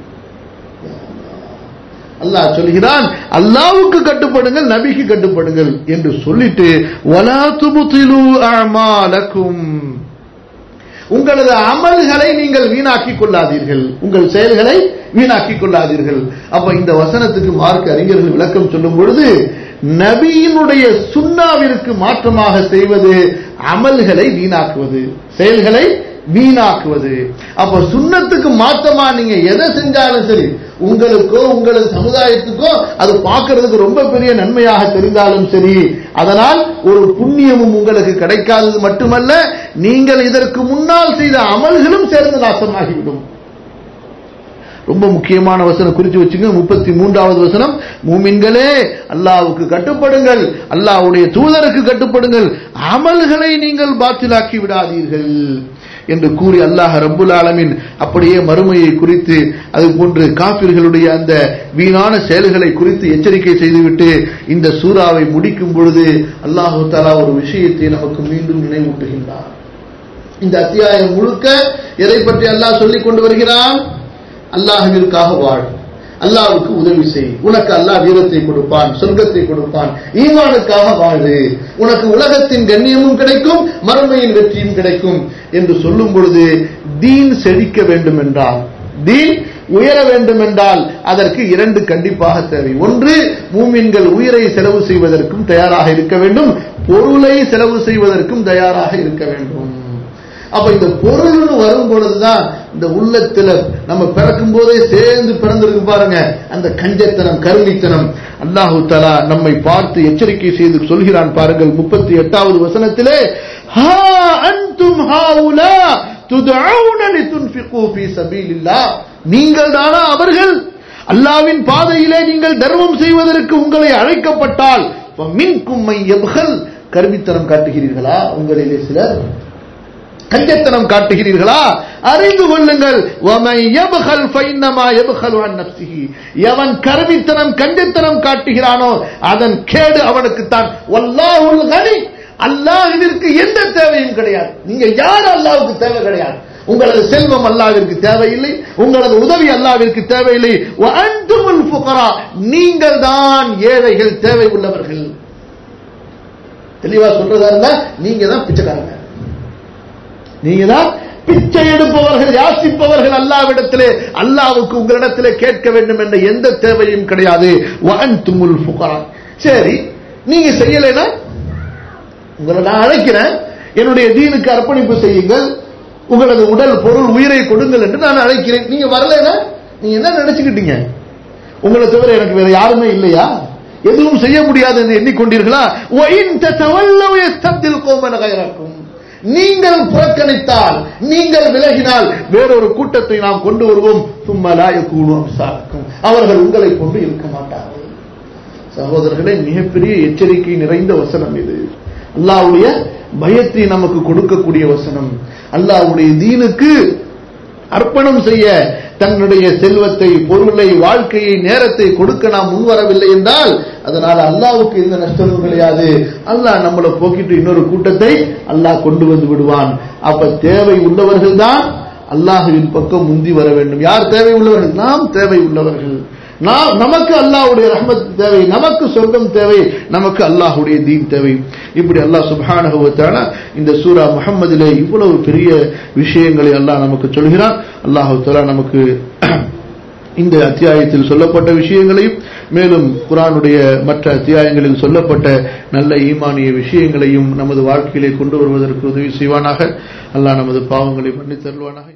அல்லாஹ் சொல்கிறான் அல்லாவுக்கு கட்டுப்படுங்கள் நபிக்கு கட்டுப்படுங்கள் என்று சொல்லிட்டு வலா துபுதிலு அமாலக்கும் உங்களது அமல்களை நீங்கள் வீணாக்கிக் கொள்ளாதீர்கள் உங்கள் செயல்களை வீணாக்கிக் கொள்ளாதீர்கள் அப்ப இந்த வசனத்துக்கு மார்க்க அறிஞர்கள் விளக்கம் சொல்லும் பொழுது நபியினுடைய சுண்ணாவிற்கு மாற்றமாக செய்வது அமல்களை வீணாக்குவது செயல்களை வீணாக்குவது அப்ப சுண்ணத்துக்கு மாற்றமா நீங்க எதை செஞ்சாலும் சரி உங்களுக்கோ உங்களது சமுதாயத்துக்கோ அது பார்க்கிறதுக்கு ரொம்ப பெரிய நன்மையாக தெரிந்தாலும் சரி அதனால் ஒரு புண்ணியமும் உங்களுக்கு கிடைக்காதது மட்டுமல்ல நீங்கள் இதற்கு முன்னால் செய்த அமல்களும் சேர்ந்து நாசமாகிவிடும் ரொம்ப முக்கியமான வசனம் குறித்து வச்சுங்க முப்பத்தி மூன்றாவது வசனம் மூமின்களே அல்லாவுக்கு கட்டுப்படுங்கள் அல்லாஹ்வுடைய தூதருக்கு கட்டுப்படுங்கள் அமல்களை நீங்கள் பாத்திலாக்கி விடாதீர்கள் என்று கூறி அல்லாஹ் ரப்புல் ஆலமீன் அப்படியே மறுமையை குறித்து அது போன்று காபிர்களுடைய அந்த வீணான செயல்களை குறித்து எச்சரிக்கை செய்துவிட்டு இந்த சூறாவை முடிக்கும் பொழுது அல்லாஹு தஆலா ஒரு விஷயத்தை நமக்கு மீண்டும் நினைவூட்டுகின்றார் இந்த அத்தியாயம் முழுக்க எதை பற்றி அல்லாஹ் சொல்லிக் கொண்டு வருகிறான் அல்லாஹ்விற்காக வாழ் அல்லாஹ்வுக்கு உதவி செய் உனக்கு அல்லாஹ் வீரத்தை கொடுப்பான் சொர்க்கத்தை கொடுப்பான் ஈமானுக்காக வாழு உனக்கு உலகத்தின் கண்ணியமும் கிடைக்கும் மறுமையின் வெற்றியும் கிடைக்கும் என்று சொல்லும் பொழுது தீன் செழிக்க வேண்டும் என்றால் தீன் உயர வேண்டும் என்றால் அதற்கு இரண்டு கண்டிப்பாக தேவை ஒன்று மூமின்கள் உயிரை செலவு செய்வதற்கும் தயாராக இருக்க வேண்டும் பொருளை செலவு செய்வதற்கும் தயாராக இருக்க வேண்டும் அப்ப இந்த பொருள்னு வரும் பொழுதுதான் இந்த உள்ளத்துல நம்ம பிறக்கும் போதே சேர்ந்து பிறந்திருக்கு பாருங்க அந்த கஞ்சத்தனம் கருமித்தனம் அல்லாஹு தலா நம்மை பார்த்து எச்சரிக்கை செய்து சொல்கிறான் பாருங்கள் முப்பத்தி எட்டாவது வசனத்திலே "ஹா அன்தும் அன்தும் ஹாவுலா துதஊன லிதுன்ஃபிகு ஃபீ சபீலில்லாஹ் நீங்கள் தானா அவர்கள் அல்லாவின் பாதையிலே நீங்கள் தர்மம் செய்வதற்கு உங்களை அழைக்கப்பட்டால் மின்கும் மை யப்கல் கருவித்தனம் காட்டுகிறீர்களா உங்களிலே சிலர் கஞ்சத்தனம் காட்டுகிறீர்களா அறிந்து கொள்ளுங்கள் وَمَن يَبْخَلْ فَإِنَّمَا يَبْخَلُ عَن نَّفْسِهِ எவன் கருவித்தனம் கஞ்சத்தனம் காட்டுகிறானோ அதன் கேடு அவனுக்குத்தான் வல்லாஹுல் கனி அல்லாஹ்விற்கு எந்த தேவையும் கிடையாது நீங்க யார் அல்லாஹ்வுக்கு தேவை கிடையாது உங்களது செல்வம் அல்லாவிற்கு தேவையில்லை உங்களது உதவி அல்லாவிற்கு தேவையில்லை வஅன்துமுல் ஃபுகரா நீங்கள் தான் ஏழைகள் தேவை உள்ளவர்கள் தெளிவா சொல்றதா இருந்தா நீங்க தான் பிச்சைக்காரங்க நீங்க தான் பிச்சை எடுப்பவர்கள் யாசிப்பவர்கள் அல்லாவிடத்திலே அல்லாவுக்கு உங்களிடத்திலே கேட்க வேண்டும் என்ற எந்த தேவையும் கிடையாது வஅன்துமுல் ஃபுகரா சரி நீங்க செய்யலைன்னா உங்களை நான் அழைக்கிறேன் என்னுடைய தீனுக்கு அர்ப்பணிப்பு செய்யுங்கள் உங்களது உடல் பொருள் உயிரை கொடுங்கள் என்று நான் அழைக்கிறேன் நீங்க வரலைன்னா நீங்க என்ன நினைச்சுக்கிட்டீங்க உங்களை தவிர எனக்கு வேற யாருமே இல்லையா எதுவும் செய்ய முடியாது என்று எண்ணிக்கொண்டீர்களா وَإِن تَتَوَلَّوْا يَسْتَبْدِلْ قَوْمًا غَيْرَكُمْ நீங்கள் புறக்கணித்தால் நீங்கள் விலகினால் வேறொரு கூட்டத்தை நாம் கொண்டு வருவோம் சும்மா லாயக்கூடும் அவர்கள் உங்களை கொண்டு இருக்க மாட்டார்கள் சகோதரர்களே மிகப்பெரிய எச்சரிக்கை நிறைந்த வசனம் இது அல்லாவுடைய பயத்தை நமக்கு கொடுக்கக்கூடிய வசனம் அல்லாவுடைய தீனுக்கு அர்ப்பணம் செய்ய தன்னுடைய செல்வத்தை பொருளை வாழ்க்கையை நேரத்தை கொடுக்க நாம் முன்வரவில்லை என்றால் அதனால அல்லாவுக்கு எந்த நஷ்டமும் கிடையாது அல்லாஹ் நம்மளை போக்கிட்டு இன்னொரு கூட்டத்தை அல்லாஹ் கொண்டு வந்து விடுவான் அப்ப தேவை உள்ளவர்கள் தான் அல்லாஹுவின் பக்கம் முந்தி வர வேண்டும் யார் தேவை உள்ளவர்கள் நாம் தேவை உள்ளவர்கள் நாம் நமக்கு அல்லாஹ்வுடைய ரஹ்மத் தேவை நமக்கு சொர்க்கம் தேவை நமக்கு அல்லாஹ்வுடைய தீன் தேவை இப்படி அல்லாஹ் சுப்ஹானஹு வ தஆலா இந்த சூரா முஹம்மதிலே இவ்வளவு பெரிய விஷயங்களை அல்லாஹ் நமக்கு சொல்கிறான் அல்லாஹ் தஆலா நமக்கு இந்த அத்தியாயத்தில் சொல்லப்பட்ட விஷயங்களையும் மேலும் குரானுடைய மற்ற அத்தியாயங்களில் சொல்லப்பட்ட நல்ல ஈமானிய விஷயங்களையும் நமது வாழ்க்கையிலே கொண்டு வருவதற்கு உதவி செய்வானாக அல்லாஹ் நமது பாவங்களை மன்னித்தருள்வானாக